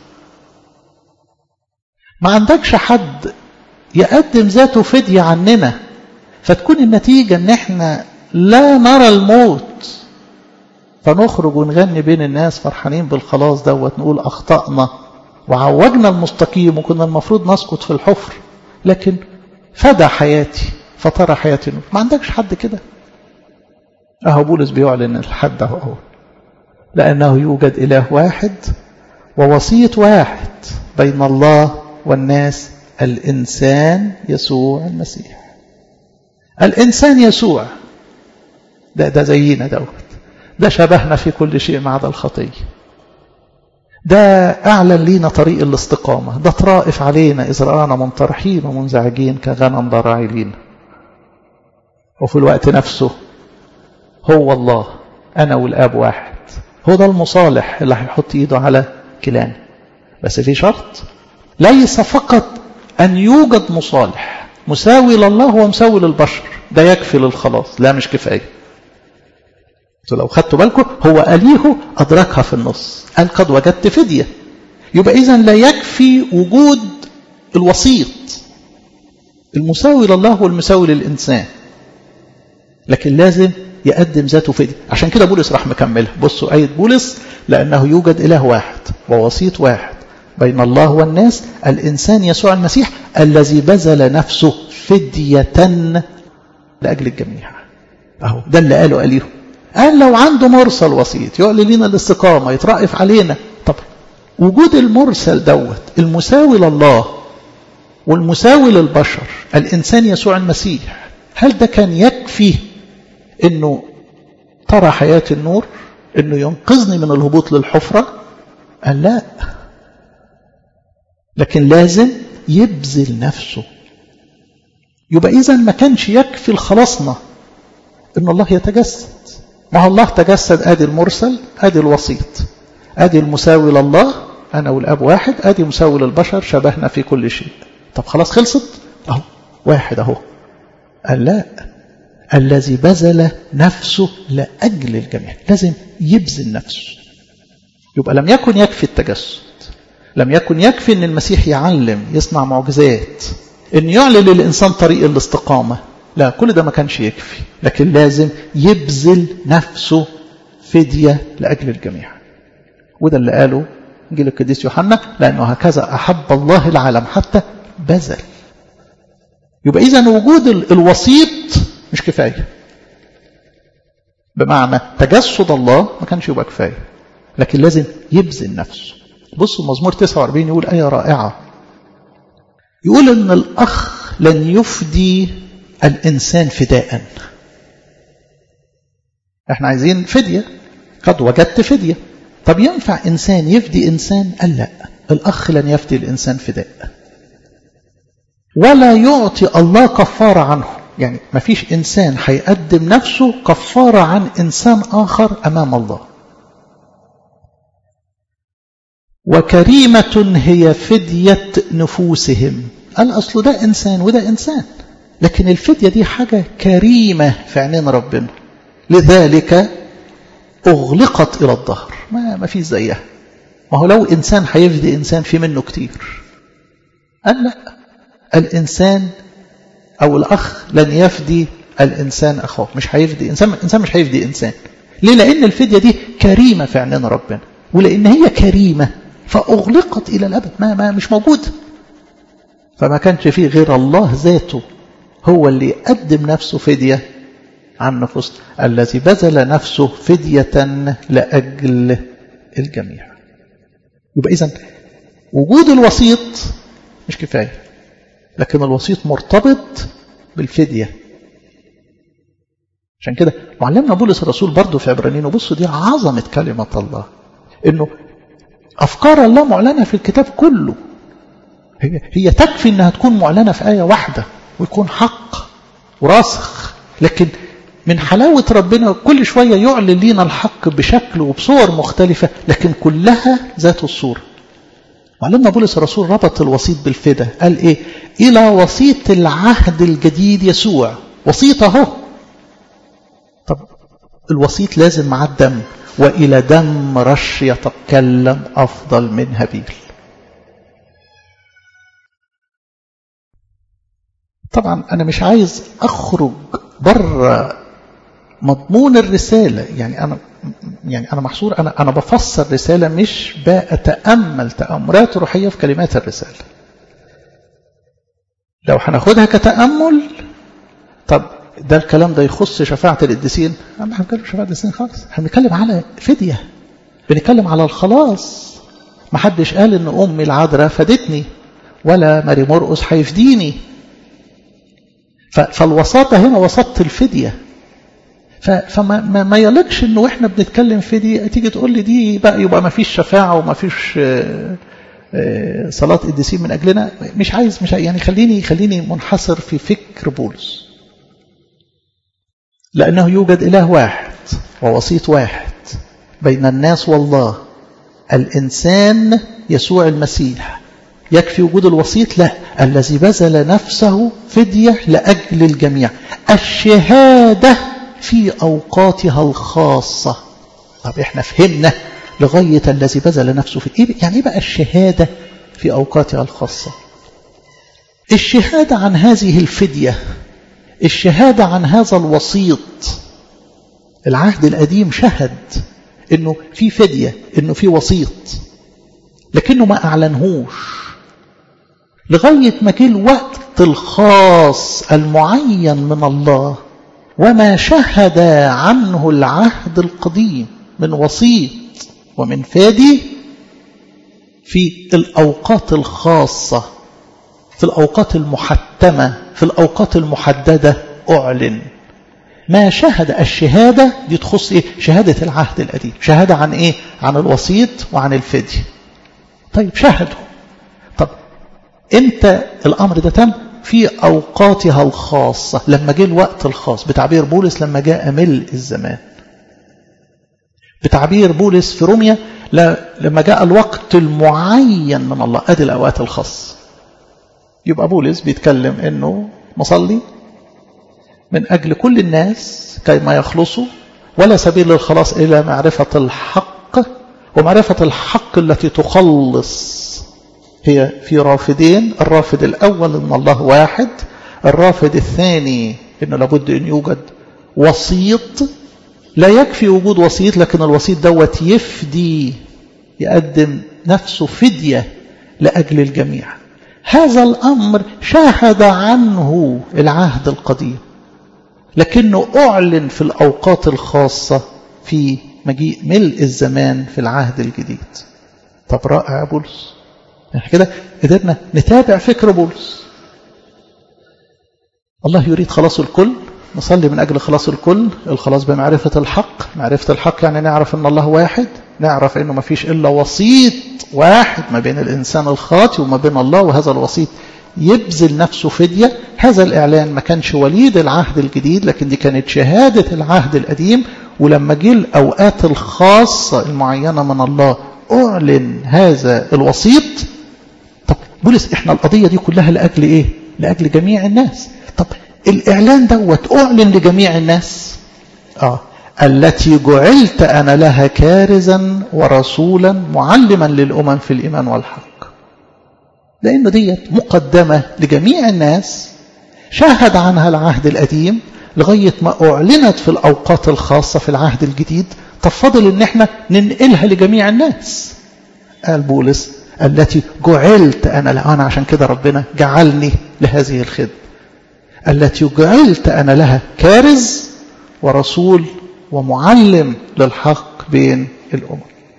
ما عندكش حد يقدم ذاته فدية عننا فتكون النتيجة ان احنا لا نرى الموت فنخرج ونغني بين الناس فرحانين بالخلاص دوت نقول اخطأنا وعوجنا المستقيم وكنا المفروض نسقط في الحفر لكن فدى حياتي فترى حياتي نور ما عندكش حد كده اهو بولس بيعلن الحد اهو لانه يوجد اله واحد ووسيط واحد بين الله والناس الإنسان يسوع المسيح الإنسان يسوع ده ده زينا دوت ده شبهنا في كل شيء ما عدا الخطية ده أعلن لينا طريق الاستقامة ده طرائف علينا إذ رآنا منطرحين ومنزعجين كغنم ضراعي لينا وفي الوقت نفسه هو الله أنا والآب واحد هو ده المصالح اللي هيحط إيده على كلامي بس في شرط ليس فقط أن يوجد مصالح مساوي لله ومساوي للبشر ده يكفي للخلاص لا مش كفاية لو خدتوا بالكم هو أليه أدركها في النص قال قد وجدت فدية يبقى إذا لا يكفي وجود الوسيط المساوي لله والمساوي للإنسان لكن لازم يقدم ذاته فدية عشان كده بولس راح مكملها بصوا آية بولس لأنه يوجد إله واحد ووسيط واحد بين الله والناس الإنسان يسوع المسيح الذي بذل نفسه فدية لأجل الجميع أهو ده اللي قاله أليه قال لو عنده مرسل وسيط يعلن لنا الاستقامة يترأف علينا طب وجود المرسل دوت المساوي لله والمساوي للبشر الإنسان يسوع المسيح هل ده كان يكفي أنه ترى حياة النور أنه ينقذني من الهبوط للحفرة قال لا لكن لازم يبذل نفسه يبقى إذا ما كانش يكفي الخلاصنا أن الله يتجسد ما هو الله تجسد آدي المرسل آدي الوسيط آدي المساوي لله أنا والأب واحد آدي مساوي للبشر شبهنا في كل شيء طب خلاص خلصت أهو واحد أهو قال لا الذي بذل نفسه لأجل الجميع لازم يبذل نفسه يبقى لم يكن يكفي التجسد لم يكن يكفي أن المسيح يعلم يصنع معجزات أن يعلن للإنسان طريق الاستقامة لا كل ده ما كانش يكفي لكن لازم يبذل نفسه فدية لأجل الجميع وده اللي قاله إنجيل القديس يوحنا لأنه هكذا أحب الله العالم حتى بذل يبقى إذا وجود الوسيط مش كفاية بمعنى تجسد الله ما كانش يبقى كفاية لكن لازم يبذل نفسه بصوا مزمور 49 يقول آية رائعة يقول إن الأخ لن يفدي الإنسان فداء احنا عايزين فدية قد وجدت فدية طب ينفع إنسان يفدي إنسان قال لا الأخ لن يفدي الإنسان فداء ولا يعطي الله كفارة عنه يعني ما فيش إنسان هيقدم نفسه كفارة عن إنسان آخر أمام الله وكريمة هي فدية نفوسهم قال أصله ده إنسان وده إنسان لكن الفدية دي حاجة كريمة في عينين ربنا لذلك أغلقت إلى الظهر ما, ما فيش زيها ما هو لو إنسان هيفدي إنسان في منه كتير قال لا الإنسان أو الأخ لن يفدي الإنسان أخوه مش هيفدي إنسان إنسان مش هيفدي إنسان ليه لأن الفدية دي كريمة في عينين ربنا ولأن هي كريمة فأغلقت إلى الأبد ما, ما مش موجودة فما كانش فيه غير الله ذاته هو اللي يقدم نفسه فدية عن نفوس الذي بذل نفسه فدية لأجل الجميع يبقى إذن وجود الوسيط مش كفاية لكن الوسيط مرتبط بالفدية عشان كده معلمنا بولس الرسول برضه في عبرانيين وبصوا دي عظمة كلمة الله انه افكار الله معلنة في الكتاب كله هي, هي تكفي انها تكون معلنة في آية واحدة ويكون حق وراسخ لكن من حلاوة ربنا كل شوية يعلن لنا الحق بشكل وبصور مختلفة لكن كلها ذات الصورة معلمنا بولس الرسول ربط الوسيط بالفدا قال ايه الى وسيط العهد الجديد يسوع وسيط اهو طب الوسيط لازم مع الدم والى دم رش يتكلم افضل من هابيل طبعا انا مش عايز اخرج بره مضمون الرساله يعني انا يعني انا محصور انا انا بفسر رساله مش بتامل تاملات روحيه في كلمات الرساله لو هناخدها كتامل طب ده الكلام ده يخص شفاعه القديسين انا مش هنتكلم شفاعه القديسين خالص احنا بنتكلم على فديه بنتكلم على الخلاص ما حدش قال ان امي العذراء فادتني ولا ماري مرقس هيفديني فالوساطه هنا وساطه الفديه فما ما, ما يليقش انه احنا بنتكلم في دي تيجي تقول لي دي بقى يبقى ما فيش شفاعه وما فيش صلاه قديسين من اجلنا مش عايز مش يعني خليني خليني منحصر في فكر بولس لانه يوجد اله واحد ووسيط واحد بين الناس والله الانسان يسوع المسيح يكفي وجود الوسيط لا الذي بذل نفسه فديه لاجل الجميع الشهاده في أوقاتها الخاصة طب احنا فهمنا لغاية الذي بذل نفسه في إيه يعني ايه بقى الشهادة في أوقاتها الخاصة الشهادة عن هذه الفدية الشهادة عن هذا الوسيط العهد القديم شهد انه في فدية انه في وسيط لكنه ما اعلنهوش لغاية ما جه الوقت الخاص المعين من الله وما شهد عنه العهد القديم من وسيط ومن فادي في الأوقات الخاصة في الأوقات المحتمة في الأوقات المحددة أعلن ما شهد الشهادة دي تخص إيه؟ شهادة العهد القديم شهادة عن إيه؟ عن الوسيط وعن الفدية طيب شهدوا طب امتى الأمر ده تم في أوقاتها الخاصة لما جه الوقت الخاص بتعبير بولس لما جاء ملء الزمان بتعبير بولس في روميا لما جاء الوقت المعين من الله أدي الأوقات الخاصة يبقى بولس بيتكلم انه مصلي من اجل كل الناس كيما يخلصوا ولا سبيل للخلاص الى معرفة الحق ومعرفة الحق التي تخلص هي في رافدين الرافد الاول ان الله واحد الرافد الثاني انه لابد ان يوجد وسيط لا يكفي وجود وسيط لكن الوسيط دوت يفدي يقدم نفسه فدية لأجل الجميع هذا الأمر شاهد عنه العهد القديم لكنه أعلن في الأوقات الخاصة في مجيء ملء الزمان في العهد الجديد طب رائع يا بولس احنا كده قدرنا نتابع فكر بولس الله يريد خلاص الكل نصلي من أجل خلاص الكل الخلاص بمعرفة الحق معرفة الحق يعني نعرف أن الله واحد نعرف أنه ما فيش إلا وسيط واحد ما بين الإنسان الخاطئ وما بين الله وهذا الوسيط يبذل نفسه فدية هذا الإعلان ما كانش وليد العهد الجديد لكن دي كانت شهادة العهد القديم ولما جه الأوقات الخاصة المعينة من الله أعلن هذا الوسيط طب بولس إحنا القضية دي كلها لأجل إيه لأجل جميع الناس طب الإعلان دوت أعلن لجميع الناس آه التي جعلت أنا لها كارزا ورسولا معلما للأمم في الإيمان والحق لأنه ديت مقدمة لجميع الناس شاهد عنها العهد القديم لغاية ما أعلنت في الأوقات الخاصة في العهد الجديد تفضل أن احنا ننقلها لجميع الناس قال بولس التي جعلت أنا لها أنا عشان كده ربنا جعلني لهذه الخدمة التي جعلت أنا لها كارز ورسول ومعلم للحق بين الأمم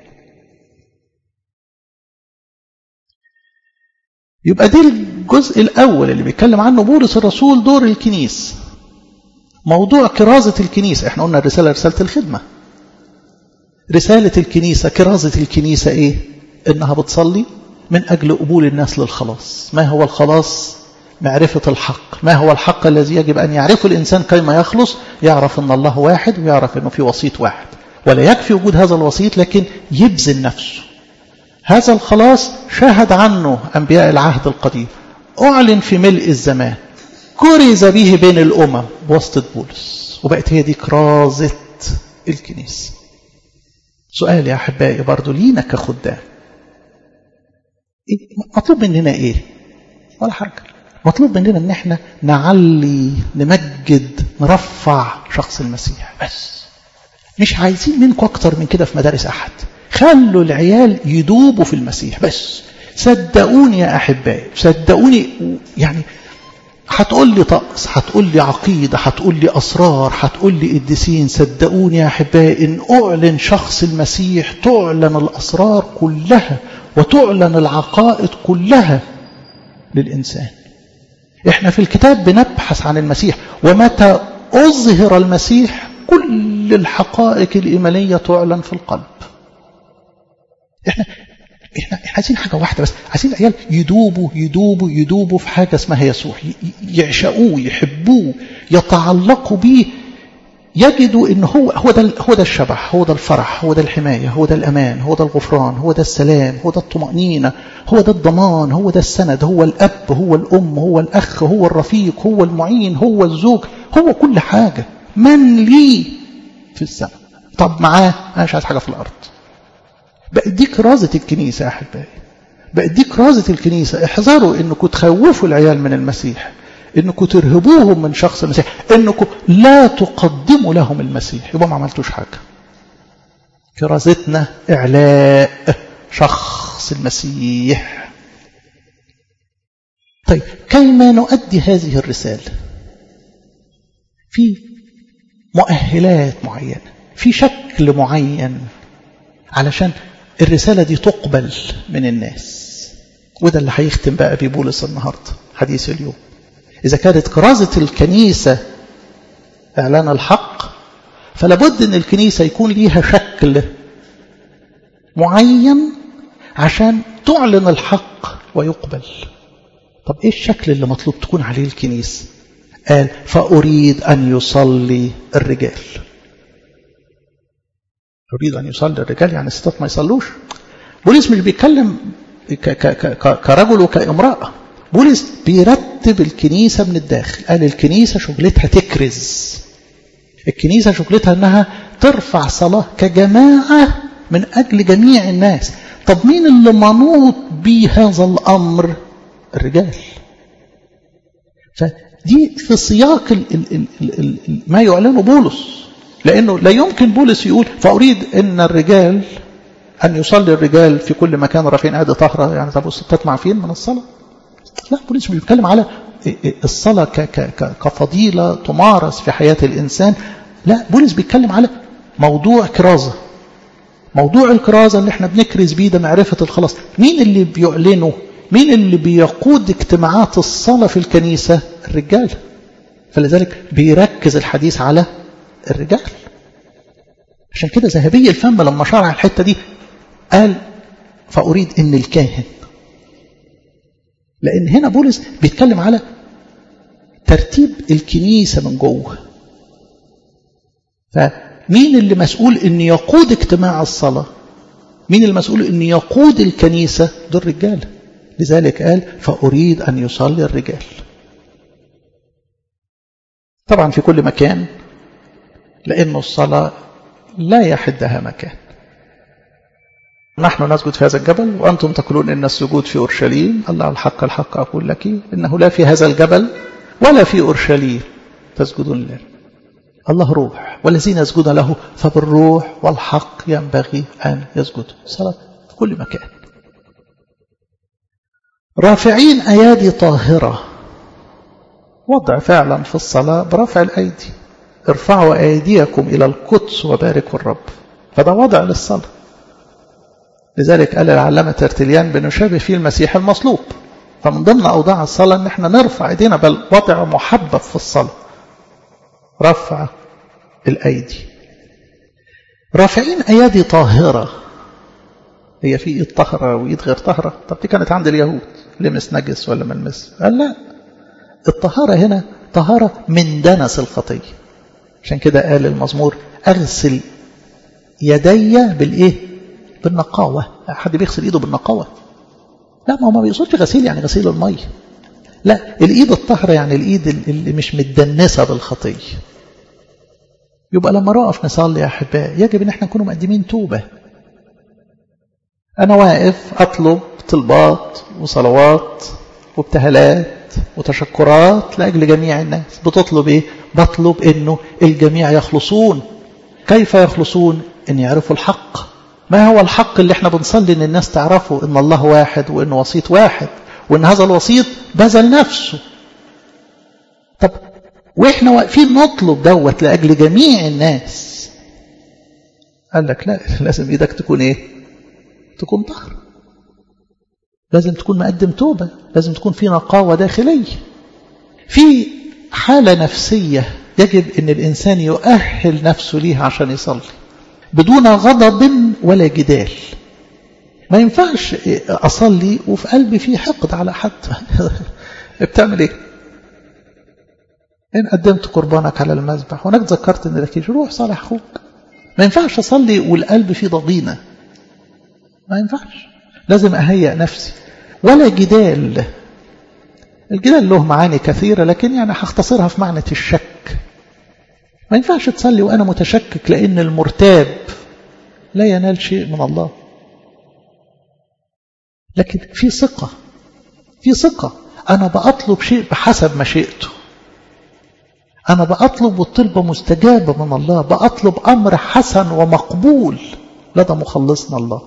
يبقى دي الجزء الأول اللي بيتكلم عنه بولس الرسول دور الكنيس موضوع كرازة الكنيسة احنا قلنا الرسالة رسالة الخدمة رسالة الكنيسة كرازة الكنيسة ايه انها بتصلي من اجل قبول الناس للخلاص ما هو الخلاص معرفة الحق ما هو الحق الذي يجب أن يعرفه الإنسان كيما يخلص يعرف أن الله واحد ويعرف أنه في وسيط واحد ولا يكفي وجود هذا الوسيط لكن يبذل نفسه هذا الخلاص شاهد عنه أنبياء العهد القديم أعلن في ملء الزمان كرز به بين الأمم بواسطة بولس وبقت هي دي كرازة الكنيسة سؤال يا أحبائي برضو لينا كخدام مطلوب مننا إيه ولا حاجة مطلوب مننا ان احنا نعلي نمجد نرفع شخص المسيح بس مش عايزين منكم اكتر من كده في مدارس احد خلوا العيال يدوبوا في المسيح بس صدقوني يا احبائي صدقوني يعني هتقول لي طقس هتقول لي عقيدة هتقول لي أسرار هتقول لي قديسين صدقوني يا أحبائي إن أعلن شخص المسيح تعلن الأسرار كلها وتعلن العقائد كلها للإنسان احنا في الكتاب بنبحث عن المسيح ومتى أظهر المسيح كل الحقائق الإيمانية تعلن في القلب احنا احنا عايزين حاجة واحدة بس عايزين العيال يدوبوا يدوبوا يدوبوا في حاجة اسمها يسوع يعشقوه يحبوه يتعلقوا بيه يجدوا ان هو هو ده هو ده الشبح هو ده الفرح هو ده الحمايه هو ده الامان هو ده الغفران هو ده السلام هو ده الطمانينه هو ده الضمان هو ده السند هو الاب هو الام هو الاخ هو الرفيق هو المعين هو الزوج هو كل حاجه من لي في السماء طب معاه انا مش عايز حاجه في الارض بقت دي كرازه الكنيسه يا احبائي بقت دي كرازه الكنيسه احذروا انكم تخوفوا العيال من المسيح انكم ترهبوهم من شخص المسيح انكم لا تقدموا لهم المسيح يبقى ما عملتوش حاجه كرازتنا اعلاء شخص المسيح طيب كيما نؤدي هذه الرساله في مؤهلات معينه في شكل معين علشان الرساله دي تقبل من الناس وده اللي هيختم بقى بيه بولس النهارده حديث اليوم إذا كانت كرازة الكنيسة إعلان الحق فلابد أن الكنيسة يكون ليها شكل معين عشان تعلن الحق ويقبل طب إيه الشكل اللي مطلوب تكون عليه الكنيسة قال فأريد أن يصلي الرجال أريد أن يصلي الرجال يعني الستات ما يصلوش بوليس مش بيتكلم كرجل وكامرأة بولس بيرتب الكنيسة من الداخل قال الكنيسة شغلتها تكرز الكنيسة شغلتها انها ترفع صلاة كجماعة من اجل جميع الناس طب مين اللي منوط بهذا الامر الرجال فدي في سياق ال ال ال ال ال ما يعلنه بولس لانه لا يمكن بولس يقول فاريد ان الرجال ان يصلي الرجال في كل مكان رافعين ايدي طهره يعني طب والستات معفين من الصلاه لا بولس مش بيتكلم على الصلاة كفضيلة تمارس في حياة الإنسان لا بولس بيتكلم على موضوع كرازة موضوع الكرازة اللي احنا بنكرز بيه ده معرفة الخلاص مين اللي بيعلنه مين اللي بيقود اجتماعات الصلاة في الكنيسة الرجال فلذلك بيركز الحديث على الرجال عشان كده ذهبي الفم لما شرع الحتة دي قال فأريد ان الكاهن لأن هنا بولس بيتكلم على ترتيب الكنيسة من جوه فمين اللي مسؤول ان يقود اجتماع الصلاة مين المسؤول ان يقود الكنيسة دول الرجال لذلك قال فأريد أن يصلي الرجال طبعا في كل مكان لأن الصلاة لا يحدها مكان نحن نسجد في هذا الجبل وأنتم تقولون إن السجود في أورشليم الله الحق الحق أقول لك إنه لا في هذا الجبل ولا في أورشليم تسجدون لله الله روح والذين يسجدون له فبالروح والحق ينبغي أن يسجدوا صلاة في كل مكان رافعين أيادي طاهرة وضع فعلا في الصلاة برفع الأيدي ارفعوا أيديكم إلى القدس وباركوا الرب فده وضع للصلاة لذلك قال العلامة ترتليان بنشابه فيه المسيح المصلوب فمن ضمن أوضاع الصلاة أن احنا نرفع ايدينا بل وضع محبب في الصلاة رفع الأيدي رافعين أيادي طاهرة هي في إيد طهرة وإيد غير طهرة طب دي كانت عند اليهود لمس نجس ولا ملمس قال لا الطهارة هنا طهارة من دنس الخطية عشان كده قال المزمور أغسل يدي بالإيه بالنقاوة حد بيغسل إيده بالنقاوة لا ما هو ما بيقصدش غسيل يعني غسيل المية لا الإيد الطهرة يعني الإيد اللي مش متدنسة بالخطية يبقى لما نقف نصلي يا أحبائي يجب أن احنا نكون مقدمين توبة أنا واقف أطلب طلبات وصلوات وابتهالات وتشكرات لأجل جميع الناس بتطلب إيه؟ بطلب إنه الجميع يخلصون كيف يخلصون؟ إن يعرفوا الحق ما هو الحق اللي احنا بنصلي إن الناس تعرفه إن الله واحد وإن وسيط واحد وإن هذا الوسيط بذل نفسه طب وإحنا واقفين نطلب دوت لأجل جميع الناس قال لك لا لازم إيدك تكون إيه تكون طهر لازم تكون مقدم توبة لازم تكون في نقاوة داخلية في حالة نفسية يجب أن الإنسان يؤهل نفسه ليها عشان يصلي بدون غضب ولا جدال ما ينفعش أصلي وفي قلبي في حقد على حد بتعمل إيه إن قدمت قربانك على المذبح هناك ذكرت إن لك روح صالح أخوك ما ينفعش أصلي والقلب فيه ضغينة ما ينفعش لازم أهيئ نفسي ولا جدال الجدال له معاني كثيرة لكن يعني هختصرها في معنى الشك ما ينفعش تصلي وأنا متشكك لأن المرتاب لا ينال شيء من الله لكن في ثقة في ثقة أنا بأطلب شيء بحسب مشيئته أنا بأطلب والطلبة مستجابة من الله بأطلب أمر حسن ومقبول لدى مخلصنا الله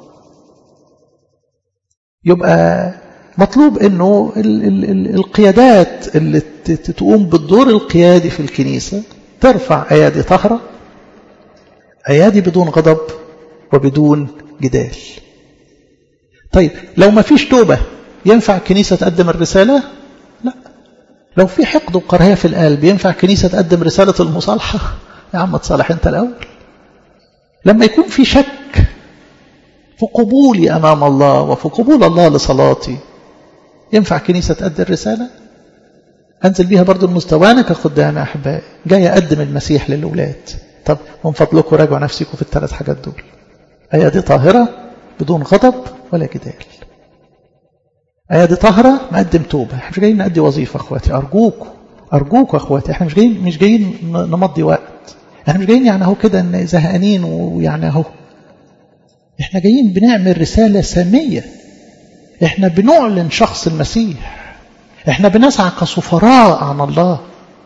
يبقى مطلوب أنه ال ال ال القيادات اللي تقوم بالدور القيادي في الكنيسة ترفع أيادي طهرة أيادي بدون غضب وبدون جدال طيب لو ما فيش توبة ينفع الكنيسة تقدم الرسالة لا لو في حقد وكراهية في القلب ينفع الكنيسة تقدم رسالة المصالحة يا عم تصالح انت الأول لما يكون في شك في قبولي أمام الله وفي قبول الله لصلاتي ينفع كنيسة تقدم الرسالة أنزل بيها برضو المستوى أنا كخدام يا أحبائي جاي أقدم المسيح للأولاد طب من فضلكم راجعوا نفسكم في الثلاث حاجات دول أيادي طاهرة بدون غضب ولا جدال أيادي طاهرة مقدم توبة احنا مش جايين نأدي وظيفة أخواتي أرجوكم أرجوكم أخواتي احنا مش جايين مش جايين نمضي وقت احنا مش جايين يعني اهو كده ان زهقانين ويعني اهو احنا جايين بنعمل رسالة سامية احنا بنعلن شخص المسيح احنا بنسعى كسفراء عن الله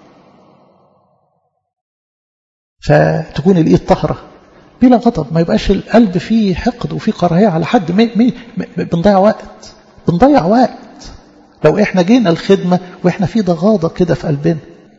فتكون الايد طهرة بلا غضب ما يبقاش القلب فيه حقد وفيه كراهية على حد مي مي بنضيع وقت بنضيع وقت لو احنا جينا الخدمة واحنا في ضغاضة كده في قلبنا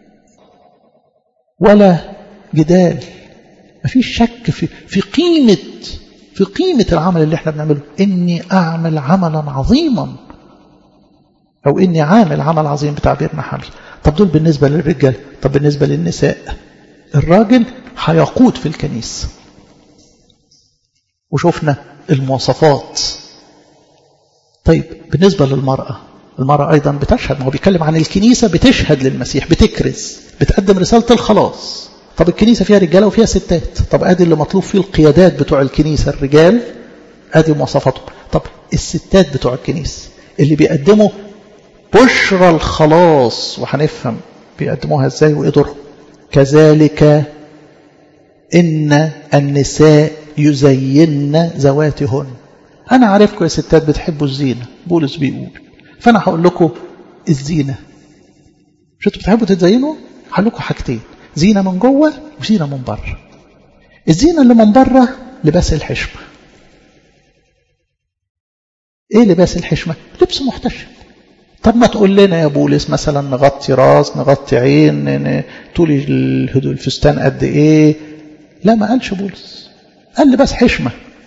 ولا جدال مفيش شك في في قيمة في قيمة العمل اللي احنا بنعمله إني أعمل عملا عظيما أو إني عامل عمل عظيم بتعبير محمل طب دول بالنسبة للرجال طب بالنسبة للنساء الراجل هيقود في الكنيسة وشوفنا المواصفات طيب بالنسبة للمرأة المرأة أيضا بتشهد ما هو بيتكلم عن الكنيسة بتشهد للمسيح بتكرز بتقدم رسالة الخلاص طب الكنيسة فيها رجالة وفيها ستات طب ادي اللي مطلوب فيه القيادات بتوع الكنيسة الرجال ادي مواصفاتهم طب الستات بتوع الكنيسة اللي بيقدموا بشرى الخلاص وهنفهم بيقدموها ازاي وايه دورهم كذلك ان النساء يزين ذواتهن انا عارفكم يا ستات بتحبوا الزينة بولس بيقول فانا هقول لكم الزينة مش انتوا بتحبوا تتزينوا هقول لكم حاجتين زينة من جوه وزينة من بره الزينة اللي من بره لباس الحشمة ايه لباس الحشمة لبس محتشم طب ما تقول لنا يا بولس مثلا نغطي راس نغطي عين طول الهدوء الفستان قد ايه لا ما قالش بولس قال لباس حشمة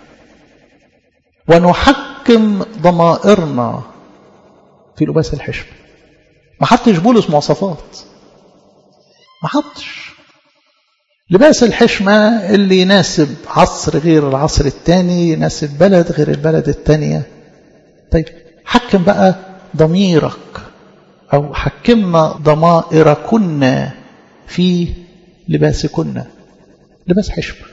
ونحكم ضمائرنا في لباس الحشمة ما حطش بولس مواصفات ما حطش لباس الحشمة اللي يناسب عصر غير العصر الثاني يناسب بلد غير البلد الثانية طيب حكم بقى ضميرك أو حكمنا ضمائركن في لباسكن لباس حشمة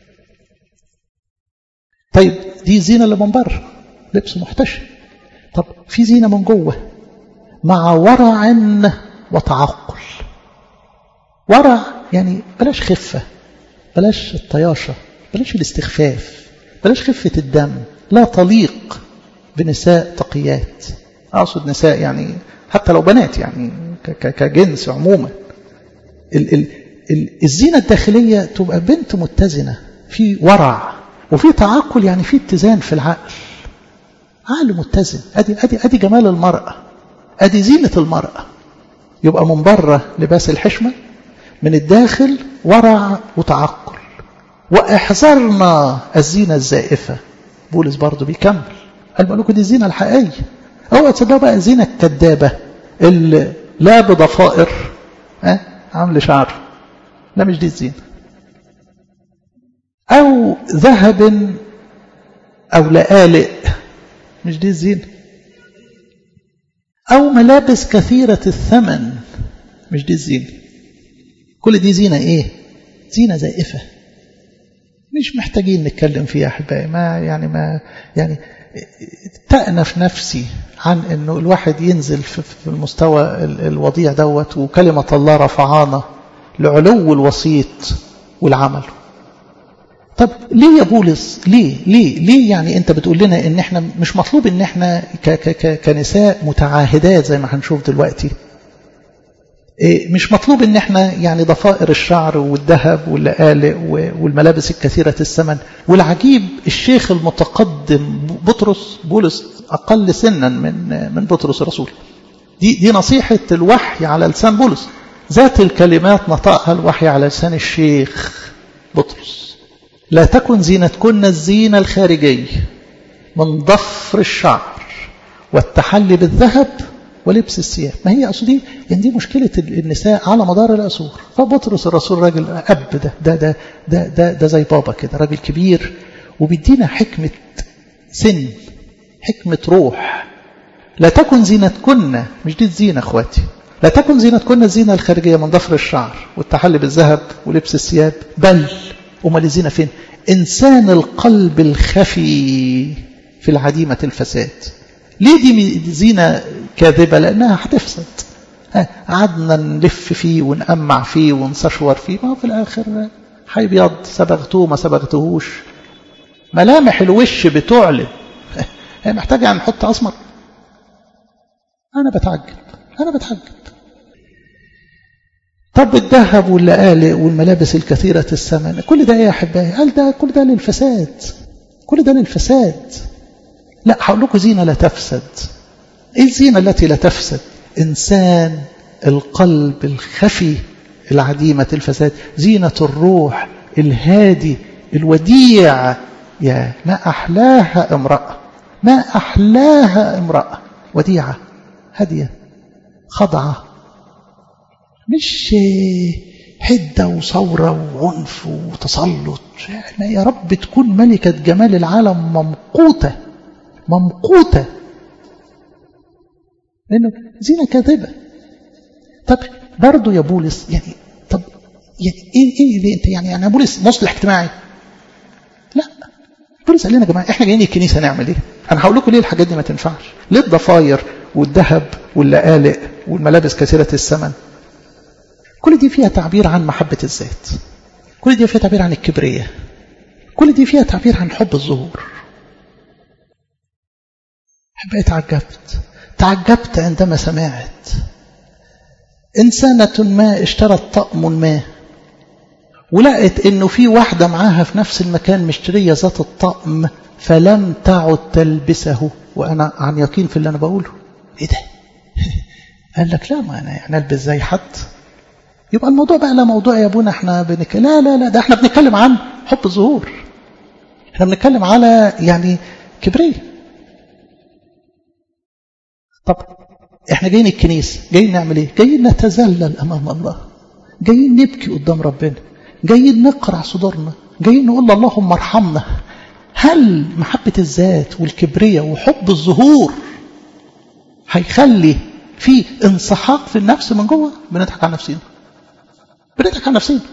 طيب دي زينة اللي من بره لبس محتشم طب في زينة من جوه مع ورع وتعقل ورع يعني بلاش خفة بلاش الطياشة بلاش الاستخفاف بلاش خفة الدم لا تليق بنساء تقيات أقصد نساء يعني حتى لو بنات يعني كجنس عموما ال ال ال الزينة الداخلية تبقى بنت متزنة في ورع وفي تعقل يعني في اتزان في العقل عقل متزن ادي ادي ادي جمال المرأة ادي زينة المرأة يبقى من بره لباس الحشمة من الداخل ورع وتعقل واحذرنا الزينة الزائفة بولس برضه بيكمل قال بقول لكم دي الزينة الحقيقية اوعى تصدقوا بقى الزينة الكذابة اللي لا بضفائر ها عامل شعر لا مش دي الزينة أو ذهب أو لآلئ مش دي الزينة أو ملابس كثيرة الثمن مش دي الزينة كل دي زينة إيه زينة زائفة مش محتاجين نتكلم فيها أحبائي ما يعني ما يعني تأنف نفسي عن أنه الواحد ينزل في المستوى الوضيع دوت وكلمة الله رفعانا لعلو الوسيط والعمل طب ليه يا بولس ليه ليه ليه يعني انت بتقول لنا ان احنا مش مطلوب ان احنا ك ك ك كنساء متعاهدات زي ما هنشوف دلوقتي إيه مش مطلوب ان احنا يعني ضفائر الشعر والذهب واللآلئ والملابس الكثيرة الثمن والعجيب الشيخ المتقدم بطرس بولس اقل سنا من من بطرس الرسول دي دي نصيحة الوحي على لسان بولس ذات الكلمات نطقها الوحي على لسان الشيخ بطرس لا تكن زينتكن الزينة الخارجية من ضفر الشعر والتحلي بالذهب ولبس الثياب ما هي أصل دي يعني دي مشكلة النساء على مدار العصور فبطرس الرسول راجل أب ده ده ده ده ده, ده زي بابا كده راجل كبير وبيدينا حكمة سن حكمة روح لا تكن زينتكن مش دي الزينة اخواتي لا تكن زينتكن الزينة الخارجية من ضفر الشعر والتحلي بالذهب ولبس الثياب بل أمال الزينة فين إنسان القلب الخفي في العديمة الفساد ليه دي زينة كاذبة لأنها هتفسد قعدنا نلف فيه ونأمع فيه ونستشور فيه ما في الآخر هيبيض صبغتوه ما صبغتهوش ملامح الوش بتعلن هي محتاجة يعني نحط أسمر أنا بتعجب أنا بتعجب طب الذهب واللآلئ والملابس الكثيرة الثمن كل ده ايه يا أحبائي قال ده كل ده للفساد كل ده للفساد لا هقول لكم زينة لا تفسد ايه الزينة التي لا تفسد انسان القلب الخفي العديمة الفساد زينة الروح الهادي الوديع يا ما أحلاها امرأة ما أحلاها امرأة وديعة هادية خضعة مش حدة وثورة وعنف وتسلط يعني يا رب تكون ملكة جمال العالم ممقوتة ممقوتة لأنه زينة كاذبة طب برضه يا بولس يعني طب يعني ايه ايه دي انت يعني يعني يا بولس مصلح اجتماعي لا بولس قال لنا يا جماعه احنا جايين الكنيسه نعمل ايه؟ انا هقول لكم ليه الحاجات دي ما تنفعش؟ ليه الضفاير والذهب واللآلئ والملابس كثيره الثمن؟ كل دي فيها تعبير عن محبة الذات كل دي فيها تعبير عن الكبرية كل دي فيها تعبير عن حب الظهور حبيت تعجبت تعجبت عندما سمعت إنسانة ما اشترت طقم ما ولقت إنه في واحدة معاها في نفس المكان مشترية ذات الطقم فلم تعد تلبسه وأنا عن يقين في اللي أنا بقوله إيه ده؟ قال لك لا ما أنا يعني ألبس زي حد يبقى الموضوع بقى لا موضوع يا ابونا احنا بنك... لا لا لا ده احنا بنتكلم عن حب الظهور احنا بنتكلم على يعني كبرية طب احنا جايين الكنيسة جايين نعمل ايه جايين نتذلل امام الله جايين نبكي قدام ربنا جايين نقرع صدورنا جايين نقول اللهم ارحمنا هل محبة الذات والكبرية وحب الظهور هيخلي في انسحاق في النفس من جوه بنضحك على نفسنا بنضحك على نفسنا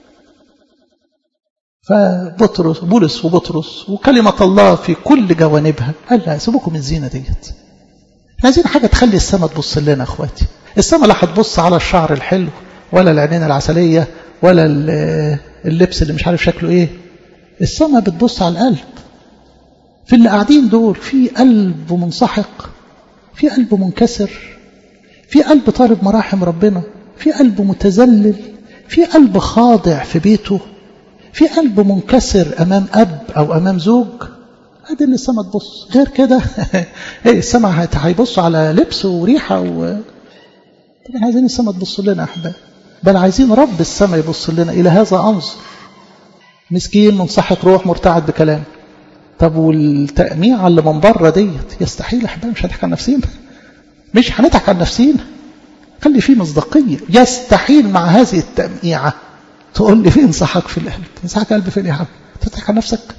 فبطرس بولس وبطرس وكلمة الله في كل جوانبها قال لا سيبوكم من الزينة ديت عايزين حاجة تخلي السماء تبص لنا اخواتي السماء لا هتبص على الشعر الحلو ولا العينين العسلية ولا اللبس اللي مش عارف شكله ايه السماء بتبص على القلب في اللي قاعدين دول في قلب منسحق في قلب منكسر في قلب طالب مراحم ربنا في قلب متذلل في قلب خاضع في بيته في قلب منكسر أمام أب أو أمام زوج هذه اللي السماء تبص غير كده ايه السماء هيبصوا على لبس وريحة و... طبعا عايزين السماء تبص لنا أحباب بل عايزين رب السماء يبص لنا إلى هذا أنظر مسكين منسحق روح مرتعد بكلام طب والتأميع اللي من بره ديت يستحيل أحباب مش هنضحك على نفسينا مش هنضحك على نفسينا خلي فيه مصداقية يستحيل مع هذه التأميعة تقول لي في انصحك في القلب انصحك قلب فين يا عم تضحك على نفسك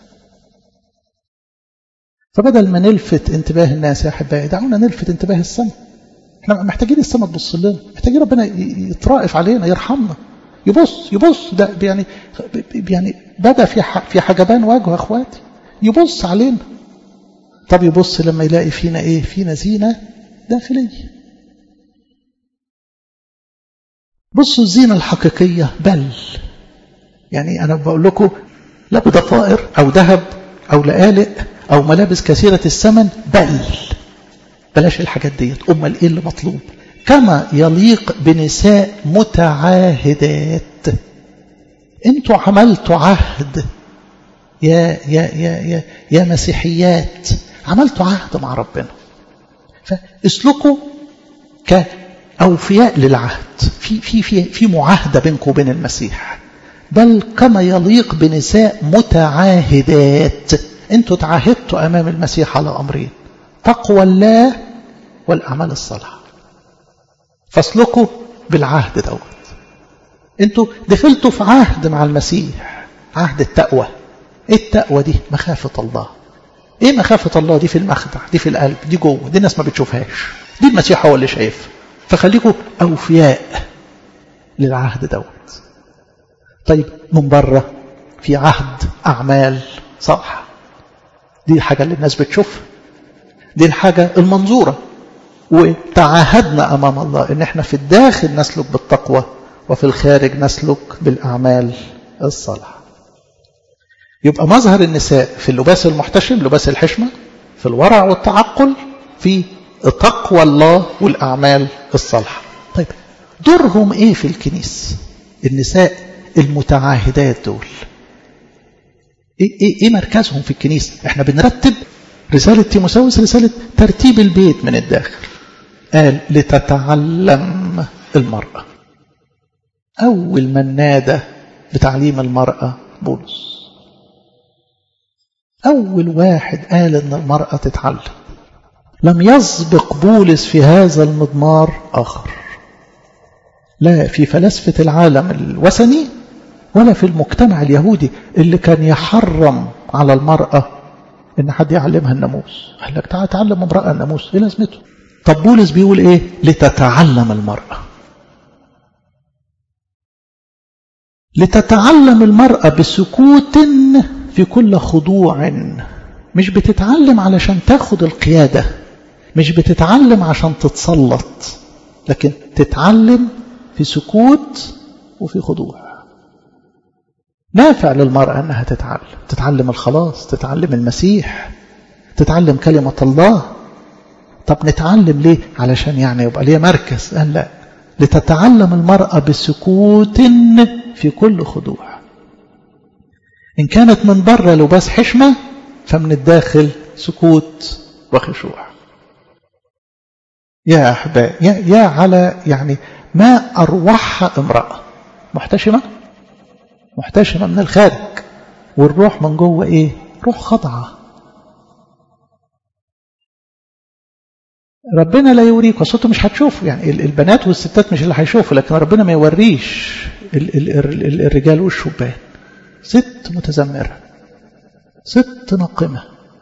فبدل ما نلفت انتباه الناس يا احبائي دعونا نلفت انتباه السماء احنا محتاجين السماء تبص لنا محتاجين ربنا يترائف علينا يرحمنا يبص يبص ده يعني يعني بدا في في حجبان وجهه اخواتي يبص علينا طب يبص لما يلاقي فينا ايه فينا زينه داخليه بصوا الزينة الحقيقية بل يعني أنا بقول لكم لا بضفائر أو ذهب أو لآلئ أو ملابس كثيرة الثمن بل بلاش الحاجات ديت أمال إيه اللي مطلوب كما يليق بنساء متعاهدات انتوا عملتوا عهد يا يا يا يا يا مسيحيات عملتوا عهد مع ربنا فاسلكوا كأوفياء للعهد في في في في معاهدة بينكم وبين المسيح بل كما يليق بنساء متعاهدات انتوا تعاهدتوا امام المسيح على امرين تقوى الله والاعمال الصالحه فاسلكوا بالعهد دوت انتوا دخلتوا في عهد مع المسيح عهد التقوى ايه التقوى دي مخافه الله ايه مخافه الله دي في المخدع دي في القلب دي جوه دي الناس ما بتشوفهاش دي المسيح هو اللي شايفها فخليكم اوفياء للعهد دوت طيب من بره في عهد أعمال صالحة دي الحاجة اللي الناس بتشوفها دي الحاجة المنظورة وتعاهدنا أمام الله إن إحنا في الداخل نسلك بالتقوى وفي الخارج نسلك بالأعمال الصالحة يبقى مظهر النساء في اللباس المحتشم لباس الحشمة في الورع والتعقل في تقوى الله والأعمال الصالحة طيب دورهم إيه في الكنيسة النساء المتعاهدات دول إيه, إيه, إيه مركزهم في الكنيسة احنا بنرتب رسالة تيموساوس رسالة ترتيب البيت من الداخل قال لتتعلم المرأة أول من نادى بتعليم المرأة بولس أول واحد قال أن المرأة تتعلم لم يسبق بولس في هذا المضمار آخر لا في فلسفة العالم الوثني ولا في المجتمع اليهودي اللي كان يحرم على المرأة إن حد يعلمها الناموس قال لك تعال تعلم امرأة الناموس إيه لازمته طب بولس بيقول إيه لتتعلم المرأة لتتعلم المرأة بسكوت في كل خضوع مش بتتعلم علشان تاخد القيادة مش بتتعلم عشان تتسلط لكن تتعلم في سكوت وفي خضوع نافع للمرأة أنها تتعلم تتعلم الخلاص تتعلم المسيح تتعلم كلمة الله طب نتعلم ليه علشان يعني يبقى ليه مركز قال لا لتتعلم المرأة بسكوت في كل خضوع إن كانت من بره لباس حشمة فمن الداخل سكوت وخشوع يا أحباب يا, يا على يعني ما أروحها امرأة محتشمة محتشمة من الخارج والروح من جوه إيه روح خضعة ربنا لا يوريك وصوته مش هتشوفه يعني البنات والستات مش اللي هيشوفوا لكن ربنا ما يوريش ال ال ال الرجال والشبان ست متذمرة ست ناقمة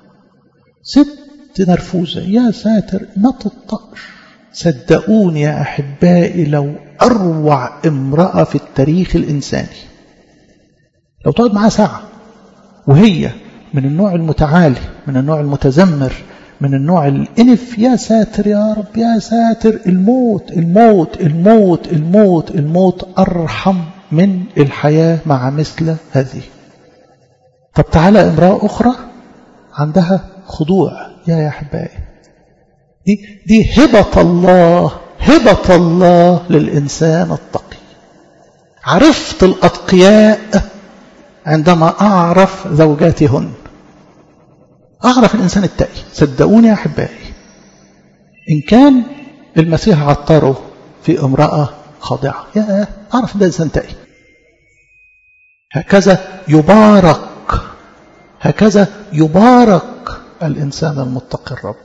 ست نرفوزة يا ساتر ما تطقش صدقوني يا أحبائي لو أروع امرأة في التاريخ الإنساني لو تقعد معاها ساعة وهي من النوع المتعالي من النوع المتذمر من النوع الانف يا ساتر يا رب يا ساتر الموت الموت الموت الموت الموت أرحم من الحياة مع مثل هذه طب تعالى امرأة أخرى عندها خضوع يا يا أحبائي دي, دي هبة الله هبة الله للإنسان التقي عرفت الأتقياء عندما أعرف زوجاتهن أعرف الإنسان التقي صدقوني يا أحبائي إن كان المسيح عطره في امرأة خاضعة يا أعرف ده إنسان تقي هكذا يبارك هكذا يبارك الإنسان المتقي الرب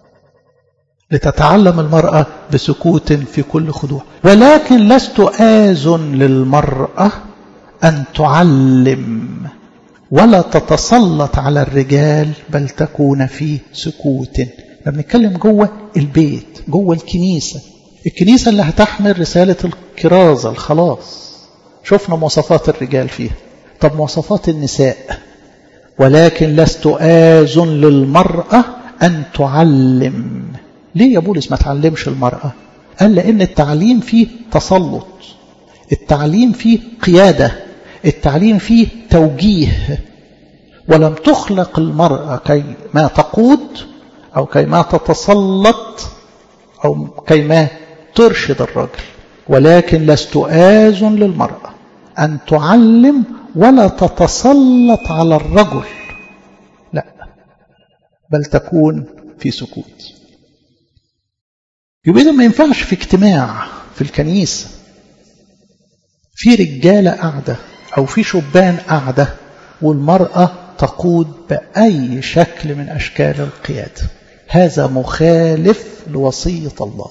لتتعلم المرأة بسكوت في كل خضوع ولكن لست آذن للمرأة أن تعلم ولا تتسلط على الرجال بل تكون في سكوت بنتكلم جوه البيت جوه الكنيسة الكنيسة اللي هتحمل رسالة الكرازة الخلاص شفنا مواصفات الرجال فيها طب مواصفات النساء ولكن لست آذن للمرأة أن تعلم ليه يا بولس ما تعلمش المرأة قال لأن التعليم فيه تسلط التعليم فيه قيادة التعليم فيه توجيه ولم تخلق المرأة كي ما تقود أو كي ما تتسلط أو كي ما ترشد الرجل ولكن لست آذن للمرأة أن تعلم ولا تتسلط على الرجل لا بل تكون في سكوت يبقى إذا ما ينفعش في اجتماع في الكنيسة في رجالة قاعدة أو في شبان قاعدة والمرأة تقود بأي شكل من أشكال القيادة هذا مخالف لوصية الله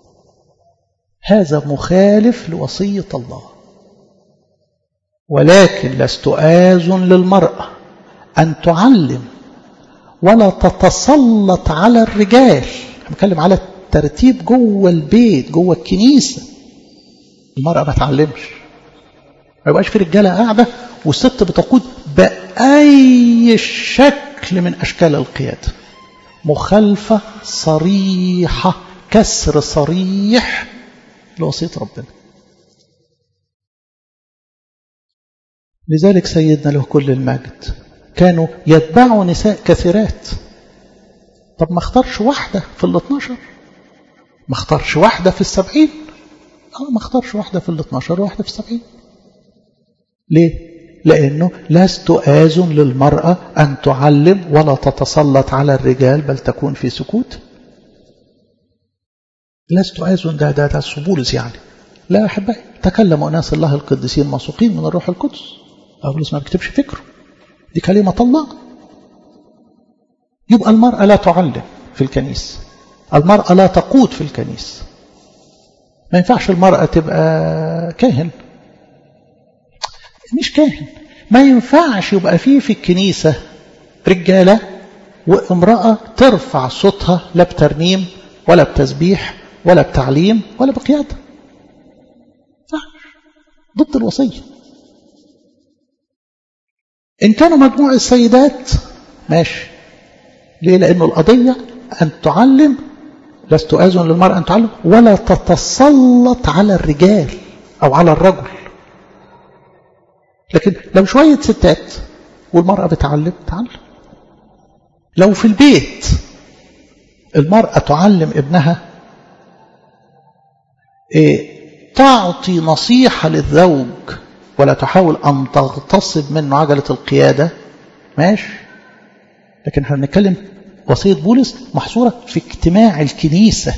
هذا مخالف لوصية الله ولكن لست آذن للمرأة أن تعلم ولا تتسلط على الرجال بتكلم على الترتيب جوه البيت جوه الكنيسة المرأة ما تعلمش ما يبقاش في رجالة قاعدة والست بتقود بأي شكل من أشكال القيادة مخالفة صريحة كسر صريح لوصية ربنا لذلك سيدنا له كل المجد كانوا يتبعوا نساء كثيرات طب ما اختارش واحدة في ال 12 ما اختارش واحدة في السبعين اه ما اختارش واحدة في ال 12 وواحدة في السبعين ليه لأنه لست آذن للمرأة أن تعلم ولا تتسلط على الرجال بل تكون في سكوت لست آذن ده ده ده الصبولس يعني لا أحبائي تكلم أناس الله القديسين موثوقين من الروح القدس أبولس ما بيكتبش فكره دي كلمة الله يبقى المرأة لا تعلم في الكنيسة المرأة لا تقود في الكنيسة ما ينفعش المرأة تبقى كاهن مش كاهن ما ينفعش يبقى فيه في الكنيسة رجالة وامرأة ترفع صوتها لا بترنيم ولا بتسبيح ولا بتعليم ولا بقيادة ضد الوصية إن كانوا مجموع السيدات ماشي ليه لأنه القضية أن تعلم لست آذن للمرأة أن تعلم ولا تتسلط على الرجال أو على الرجل لكن لو شوية ستات والمرأة بتعلم تعلم لو في البيت المرأة تعلم ابنها إيه تعطي نصيحة للزوج ولا تحاول أن تغتصب منه عجلة القيادة ماشي لكن احنا بنتكلم وصية بولس محصورة في اجتماع الكنيسة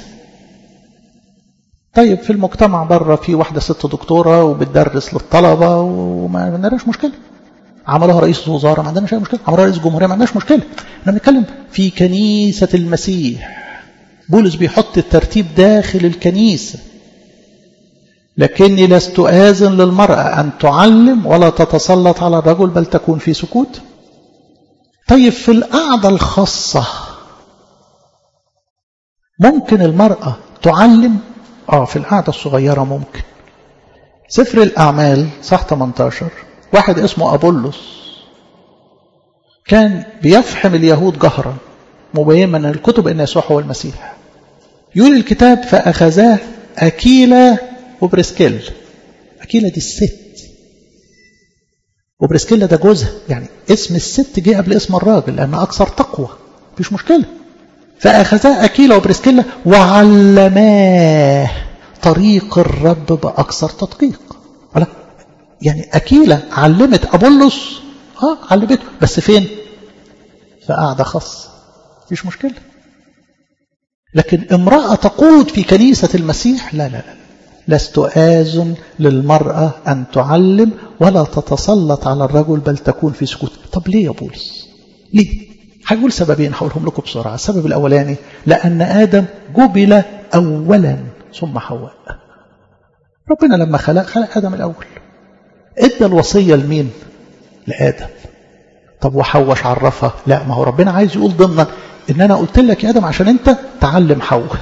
طيب في المجتمع بره في واحدة ست دكتورة وبتدرس للطلبة وما عندناش مشكلة عملها رئيس وزارة ما عندناش أي مشكلة عملها رئيس جمهورية ما عندناش مشكلة احنا بنتكلم في كنيسة المسيح بولس بيحط الترتيب داخل الكنيسة لكني لست آذن للمرأة أن تعلم ولا تتسلط على الرجل بل تكون في سكوت طيب في القعدة الخاصة ممكن المرأة تعلم آه في القعدة الصغيرة ممكن سفر الأعمال صح 18 واحد اسمه أبولس كان بيفحم اليهود جهرا مبينا من الكتب أن يسوع هو المسيح يقول الكتاب فأخذاه أكيلا وبرسكيل أكيلا دي الست وبرسكيلا ده جوزها يعني اسم الست جه قبل اسم الراجل لأن أكثر تقوى مفيش مشكلة فأخذاه أكيلا وبرسكيلا وعلماه طريق الرب بأكثر تدقيق يعني أكيلا علمت أبولس اه علمته بس فين في قاعدة خاصة مفيش مشكلة لكن امرأة تقود في كنيسة المسيح لا لا لا لست آذن للمرأة أن تعلم ولا تتسلط على الرجل بل تكون في سكوت طب ليه يا بولس ليه هقول سببين هقولهم لكم بسرعة السبب الأولاني لأن آدم جبل أولا ثم حواء ربنا لما خلق خلق آدم الأول ادى الوصية لمين لآدم طب وحواش عرفها لا ما هو ربنا عايز يقول ضمنا ان انا قلت لك يا ادم عشان انت تعلم حواء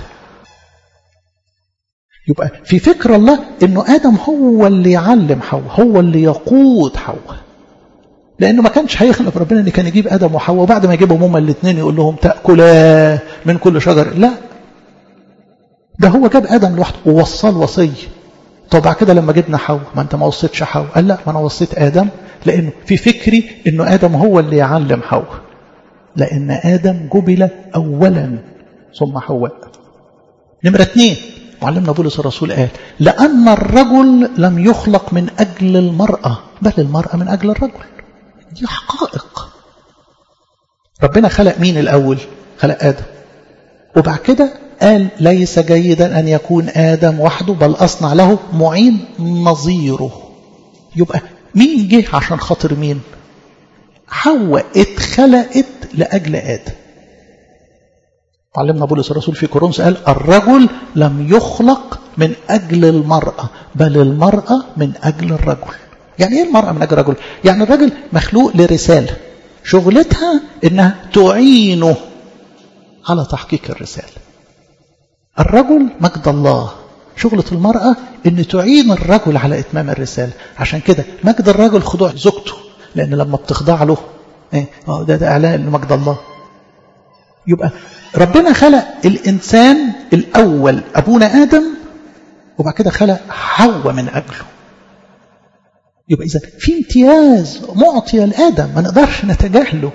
يبقى في فكر الله انه ادم هو اللي يعلم حواء هو اللي يقود حواء لانه ما كانش هيخلق ربنا ان كان يجيب ادم وحواء وبعد ما يجيبهم هما الاثنين يقول لهم تاكلا من كل شجر لا ده هو جاب ادم لوحده ووصل وصيه طب بعد كده لما جبنا حواء ما انت ما وصيتش حواء قال لا ما انا وصيت ادم لانه في فكري انه ادم هو اللي يعلم حواء لان ادم جبل اولا ثم حواء نمره اثنين معلمنا بولس الرسول قال لان الرجل لم يخلق من اجل المراه بل المراه من اجل الرجل دي حقائق ربنا خلق مين الاول خلق ادم وبعد كده قال ليس جيدا أن يكون آدم وحده بل أصنع له معين نظيره يبقى مين جه عشان خاطر مين حواء اتخلقت لأجل آدم علمنا بولس الرسول في كورنثوس قال الرجل لم يخلق من أجل المرأة بل المرأة من أجل الرجل يعني ايه المرأة من أجل الرجل يعني الرجل مخلوق لرسالة شغلتها انها تعينه على تحقيق الرسالة الرجل مجد الله شغلة المرأة ان تعين الرجل على اتمام الرسالة عشان كده مجد الرجل خضوع زوجته لان لما بتخضع له ايه ده ده اعلان لمجد الله يبقى ربنا خلق الانسان الاول ابونا ادم وبعد كده خلق حواء من اجله يبقى اذا في امتياز معطي لادم ما نقدرش نتجاهله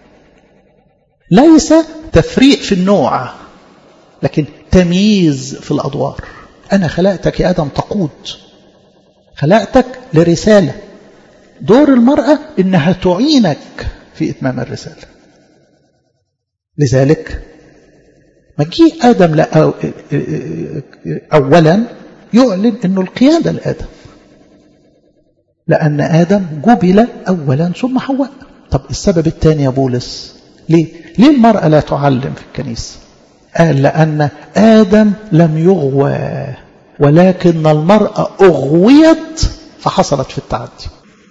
ليس تفريق في النوع لكن تمييز في الأدوار أنا خلقتك يا آدم تقود خلقتك لرسالة دور المرأة إنها تعينك في إتمام الرسالة لذلك مجيء آدم أولا يعلن أنه القيادة لآدم لأن آدم جبل أولا ثم حواء طب السبب الثاني يا بولس ليه؟ ليه المرأة لا تعلم في الكنيسة قال لأن آدم لم يغوى ولكن المرأة أغويت فحصلت في التعدي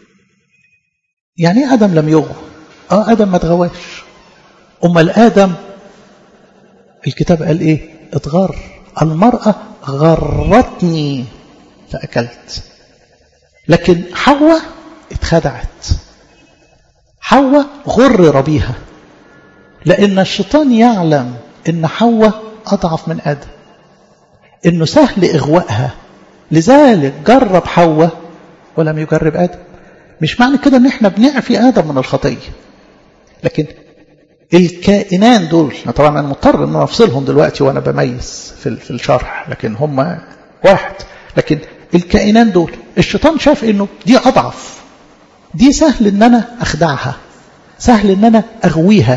يعني آدم لم يغوى آه آدم ما تغواش أمال آدم الكتاب قال إيه اتغر المرأة غرتني فأكلت لكن حواء اتخدعت حواء غرر بيها لأن الشيطان يعلم إن حواء أضعف من آدم إنه سهل إغوائها لذلك جرب حواء ولم يجرب آدم مش معنى كده إن إحنا بنعفي آدم من الخطية لكن الكائنان دول طبعا أنا مضطر إن أفصلهم دلوقتي وأنا بميز في في الشرح لكن هم واحد لكن الكائنان دول الشيطان شاف إنه دي أضعف دي سهل إن أنا أخدعها سهل إن أنا أغويها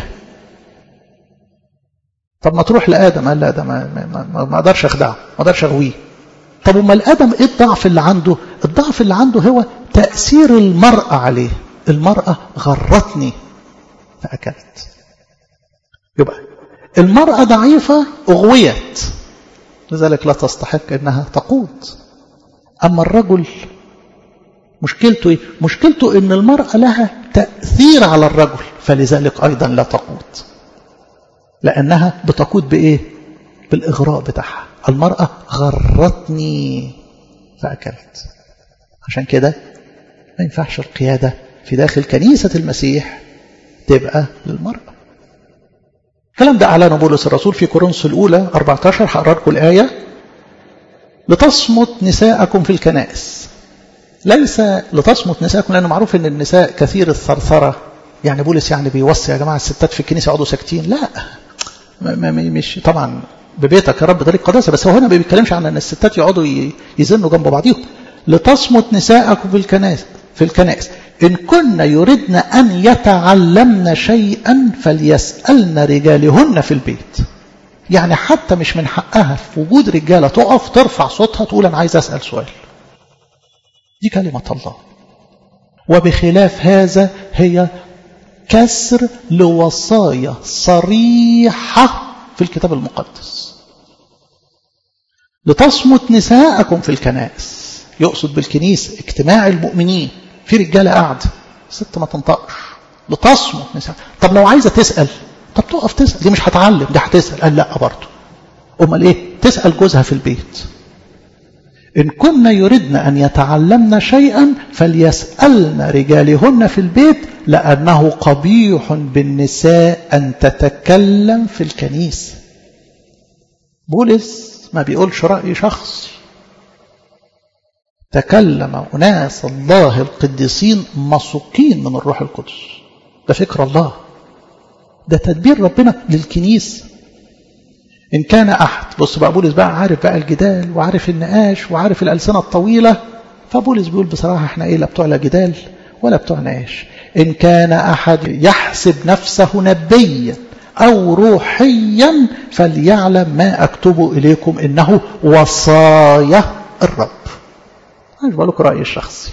طب ما تروح لآدم قال لا ده ما, ما, ما, ما أقدرش أخدعه ما أقدرش أغويه طب أما الآدم إيه الضعف اللي عنده الضعف اللي عنده هو تأثير المرأة عليه المرأة غرتني فأكلت يبقى المرأة ضعيفة أغويت لذلك لا تستحق أنها تقود أما الرجل مشكلته إيه؟ مشكلته أن المرأة لها تأثير على الرجل فلذلك أيضا لا تقود لأنها بتقود بإيه بالإغراء بتاعها المرأة غرتني فأكلت عشان كده ما ينفعش القيادة في داخل كنيسة المسيح تبقى للمرأة الكلام ده أعلنه بولس الرسول في كورنثوس الأولى 14 هقرا لكم الآية لتصمت نساءكم في الكنائس ليس لتصمت نساءكم لأنه معروف أن النساء كثير الثرثرة يعني بولس يعني بيوصي يا جماعة الستات في الكنيسة يقعدوا ساكتين لا ما مش طبعا ببيتك يا رب طريق قداسة بس هو هنا ما بيتكلمش عن أن الستات يقعدوا يزنوا جنب بعضيهم لتصمت نساءكم في الكنائس في الكنائس إن كن يردن أن يتعلمن شيئا فليسألن رجالهن في البيت يعني حتى مش من حقها في وجود رجالة تقف ترفع صوتها تقول أنا عايز أسأل سؤال دي كلمة الله وبخلاف هذا هي كسر لوصايا صريحة في الكتاب المقدس لتصمت نساءكم في الكنائس يقصد بالكنيسة اجتماع المؤمنين في رجالة قاعدة ست ما تنطقش لتصمت نساء طب لو عايزة تسأل طب تقف تسأل دي مش هتعلم دي هتسأل قال لا برضه أمال إيه تسأل جوزها في البيت إن كنا يردن أن يتعلمن شيئا فليسألن رجالهن في البيت لأنه قبيح بالنساء أن تتكلم في الكنيسة بولس ما بيقولش رأي شخصي تكلم أناس الله القديسين مسوقين من الروح القدس ده فكر الله ده تدبير ربنا للكنيسة إن كان أحد بص بقى بولس بقى عارف بقى الجدال وعارف النقاش وعارف الألسنة الطويلة فبولس بيقول بصراحة احنا إيه لا بتوع لا جدال ولا بتوع نقاش إن كان أحد يحسب نفسه نبيا أو روحيا فليعلم ما أكتب إليكم إنه وصايا الرب مش بقول لكم رأيي الشخصي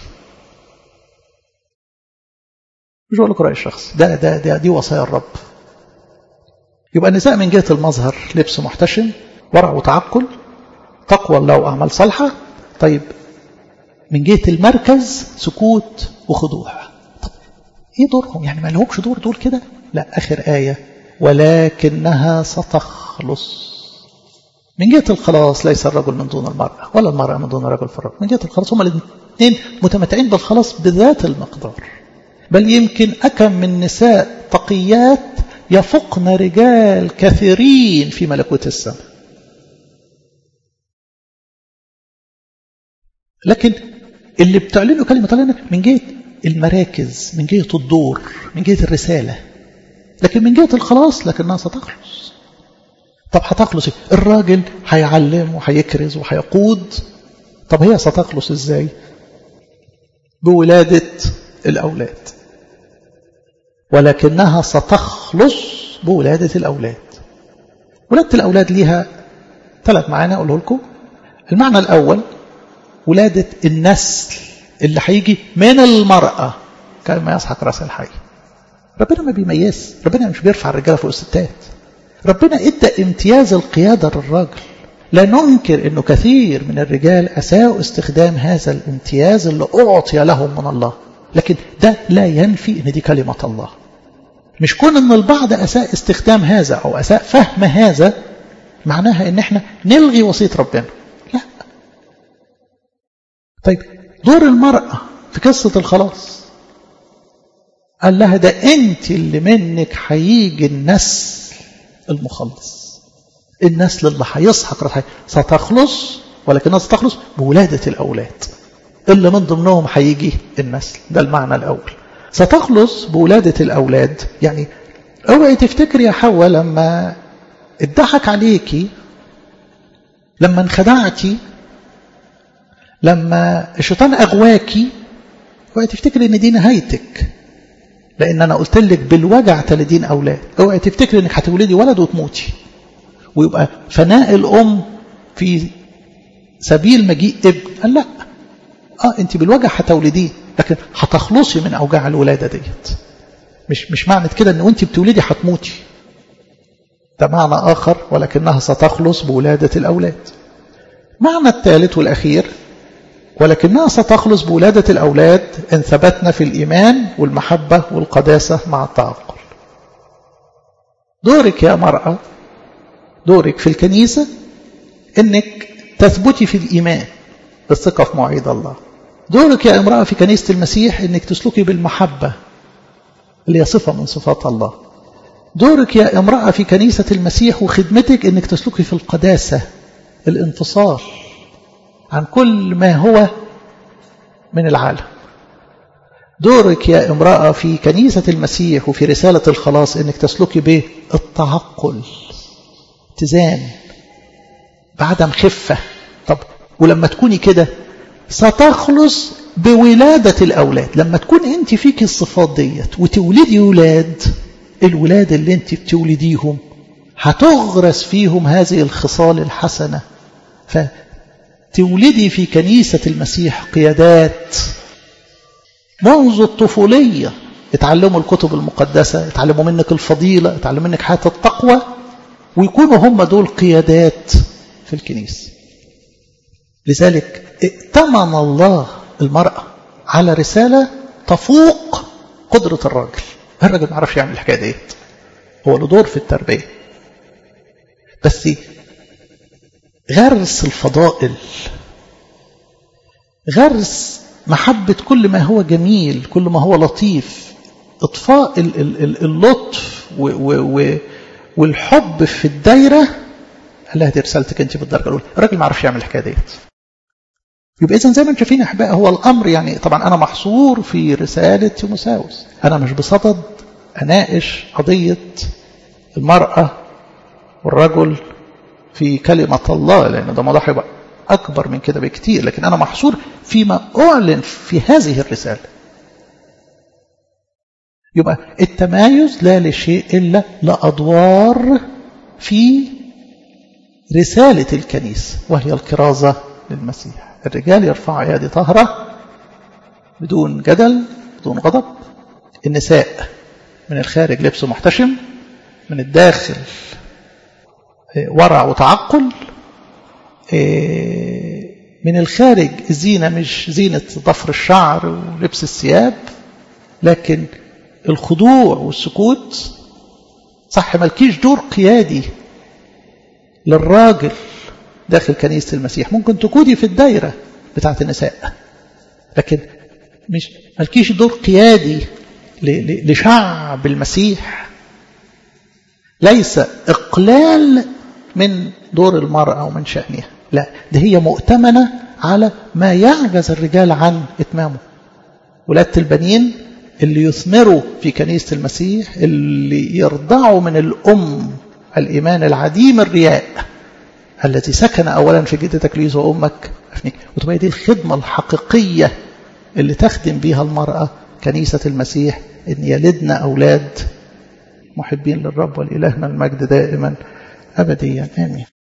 مش بقول لكم رأيي الشخصي ده, ده, ده دي وصايا الرب يبقى النساء من جهة المظهر لبس محتشم ورع وتعقل تقوى الله وأعمال صالحة طيب من جهة المركز سكوت وخضوع طب ايه دورهم يعني ما لهمش دور دول كده لا آخر آية ولكنها ستخلص من جهة الخلاص ليس الرجل من دون المرأة ولا المرأة من دون الرجل في الرجل من جهة الخلاص هما الاثنين متمتعين بالخلاص بذات المقدار بل يمكن أكم من نساء تقيات يفقن رجال كثيرين في ملكوت السماء لكن اللي بتعلنوا كلمة الله من جهة المراكز من جهة الدور من جهة الرسالة لكن من جهة الخلاص لكنها ستخلص طب هتخلص الراجل هيعلم وهيكرز وهيقود طب هي ستخلص ازاي بولادة الأولاد ولكنها ستخلص بولادة الأولاد ولادة الأولاد ليها ثلاث معاني أقوله لكم المعنى الأول ولادة النسل اللي هيجي من المرأة كما يسحق رأس الحي ربنا ما بيميز ربنا مش بيرفع الرجالة فوق الستات ربنا ادى امتياز القيادة للراجل لا ننكر انه كثير من الرجال اساءوا استخدام هذا الامتياز اللي اعطي لهم من الله لكن ده لا ينفي ان دي كلمة الله مش كون ان البعض اساء استخدام هذا او اساء فهم هذا معناها ان احنا نلغي وصية ربنا لا طيب دور المرأة في قصة الخلاص قال لها ده انت اللي منك هيجي النسل المخلص النسل اللي هيسحق رأس ستخلص ولكنها ستخلص بولادة الأولاد اللي من ضمنهم هيجي النسل ده المعنى الأول ستخلص بولادة الأولاد يعني اوعي تفتكري يا حواء لما اتضحك عليكي لما انخدعتي لما الشيطان أغواكي اوعي تفتكري ان دي نهايتك لان انا قلت لك بالوجع تلدين اولاد اوعي تفتكري انك هتولدي ولد وتموتي ويبقى فناء الام في سبيل مجيء ابن قال لا اه انت بالوجع هتولديه لكن هتخلصي من اوجاع الولاده ديت مش مش معنى كده ان وانت بتولدي هتموتي ده معنى اخر ولكنها ستخلص بولاده الاولاد معنى الثالث والاخير ولكنها ستخلص بولادة الأولاد إن ثبتنا في الإيمان والمحبة والقداسة مع التعقل دورك يا مرأة دورك في الكنيسة إنك تثبتي في الإيمان بالثقة في مواعيد الله دورك يا امرأة في كنيسة المسيح إنك تسلكي بالمحبة اللي هي صفة من صفات الله دورك يا امرأة في كنيسة المسيح وخدمتك إنك تسلكي في القداسة الانفصال عن كل ما هو من العالم دورك يا امرأة في كنيسة المسيح وفي رسالة الخلاص انك تسلكي بالتعقل اتزان بعدم خفة طب ولما تكوني كده ستخلص بولادة الأولاد لما تكون انت فيك الصفات ديت وتولدي ولاد الولاد اللي انت بتولديهم هتغرس فيهم هذه الخصال الحسنة ف تولدي في كنيسة المسيح قيادات منذ الطفولية اتعلموا الكتب المقدسة اتعلموا منك الفضيلة اتعلموا منك حياة التقوى ويكونوا هم دول قيادات في الكنيسة لذلك ائتمن الله المرأة على رسالة تفوق قدرة الراجل الراجل ما عرفش يعمل الحكاية ديت هو له دور في التربية بس غرس الفضائل غرس محبة كل ما هو جميل كل ما هو لطيف اطفاء اللطف والحب في الدايرة قال لها دي رسالتك انت بالدرجة الأولى الراجل ما عرفش يعمل الحكاية ديت يبقى إذا زي ما انتم شايفين يا أحباء هو الأمر يعني طبعا أنا محصور في رسالة تيموساوس أنا مش بصدد أناقش قضية المرأة والرجل في كلمة الله لأن ده موضوع هيبقى أكبر من كده بكتير لكن أنا محصور فيما أعلن في هذه الرسالة يبقى التمايز لا لشيء إلا لأدوار في رسالة الكنيسة وهي الكرازة للمسيح الرجال يرفعوا أيادي طهرة بدون جدل بدون غضب النساء من الخارج لبس محتشم من الداخل ورع وتعقل من الخارج الزينة مش زينة ضفر الشعر ولبس الثياب لكن الخضوع والسكوت صح مالكيش دور قيادي للراجل داخل كنيسة المسيح ممكن تكوني في الدايرة بتاعت النساء لكن مش مالكيش دور قيادي لشعب المسيح ليس إقلال من دور المرأة ومن شأنها لا ده هي مؤتمنة على ما يعجز الرجال عن إتمامه ولادة البنين اللي يثمروا في كنيسة المسيح اللي يرضعوا من الأم الإيمان العديم الرياء الذي سكن أولا في جدتك ليز وأمك أفنيك وتبقى دي الخدمة الحقيقية اللي تخدم بها المرأة كنيسة المسيح إن يلدنا أولاد محبين للرب والإلهنا المجد دائما أبديا آمين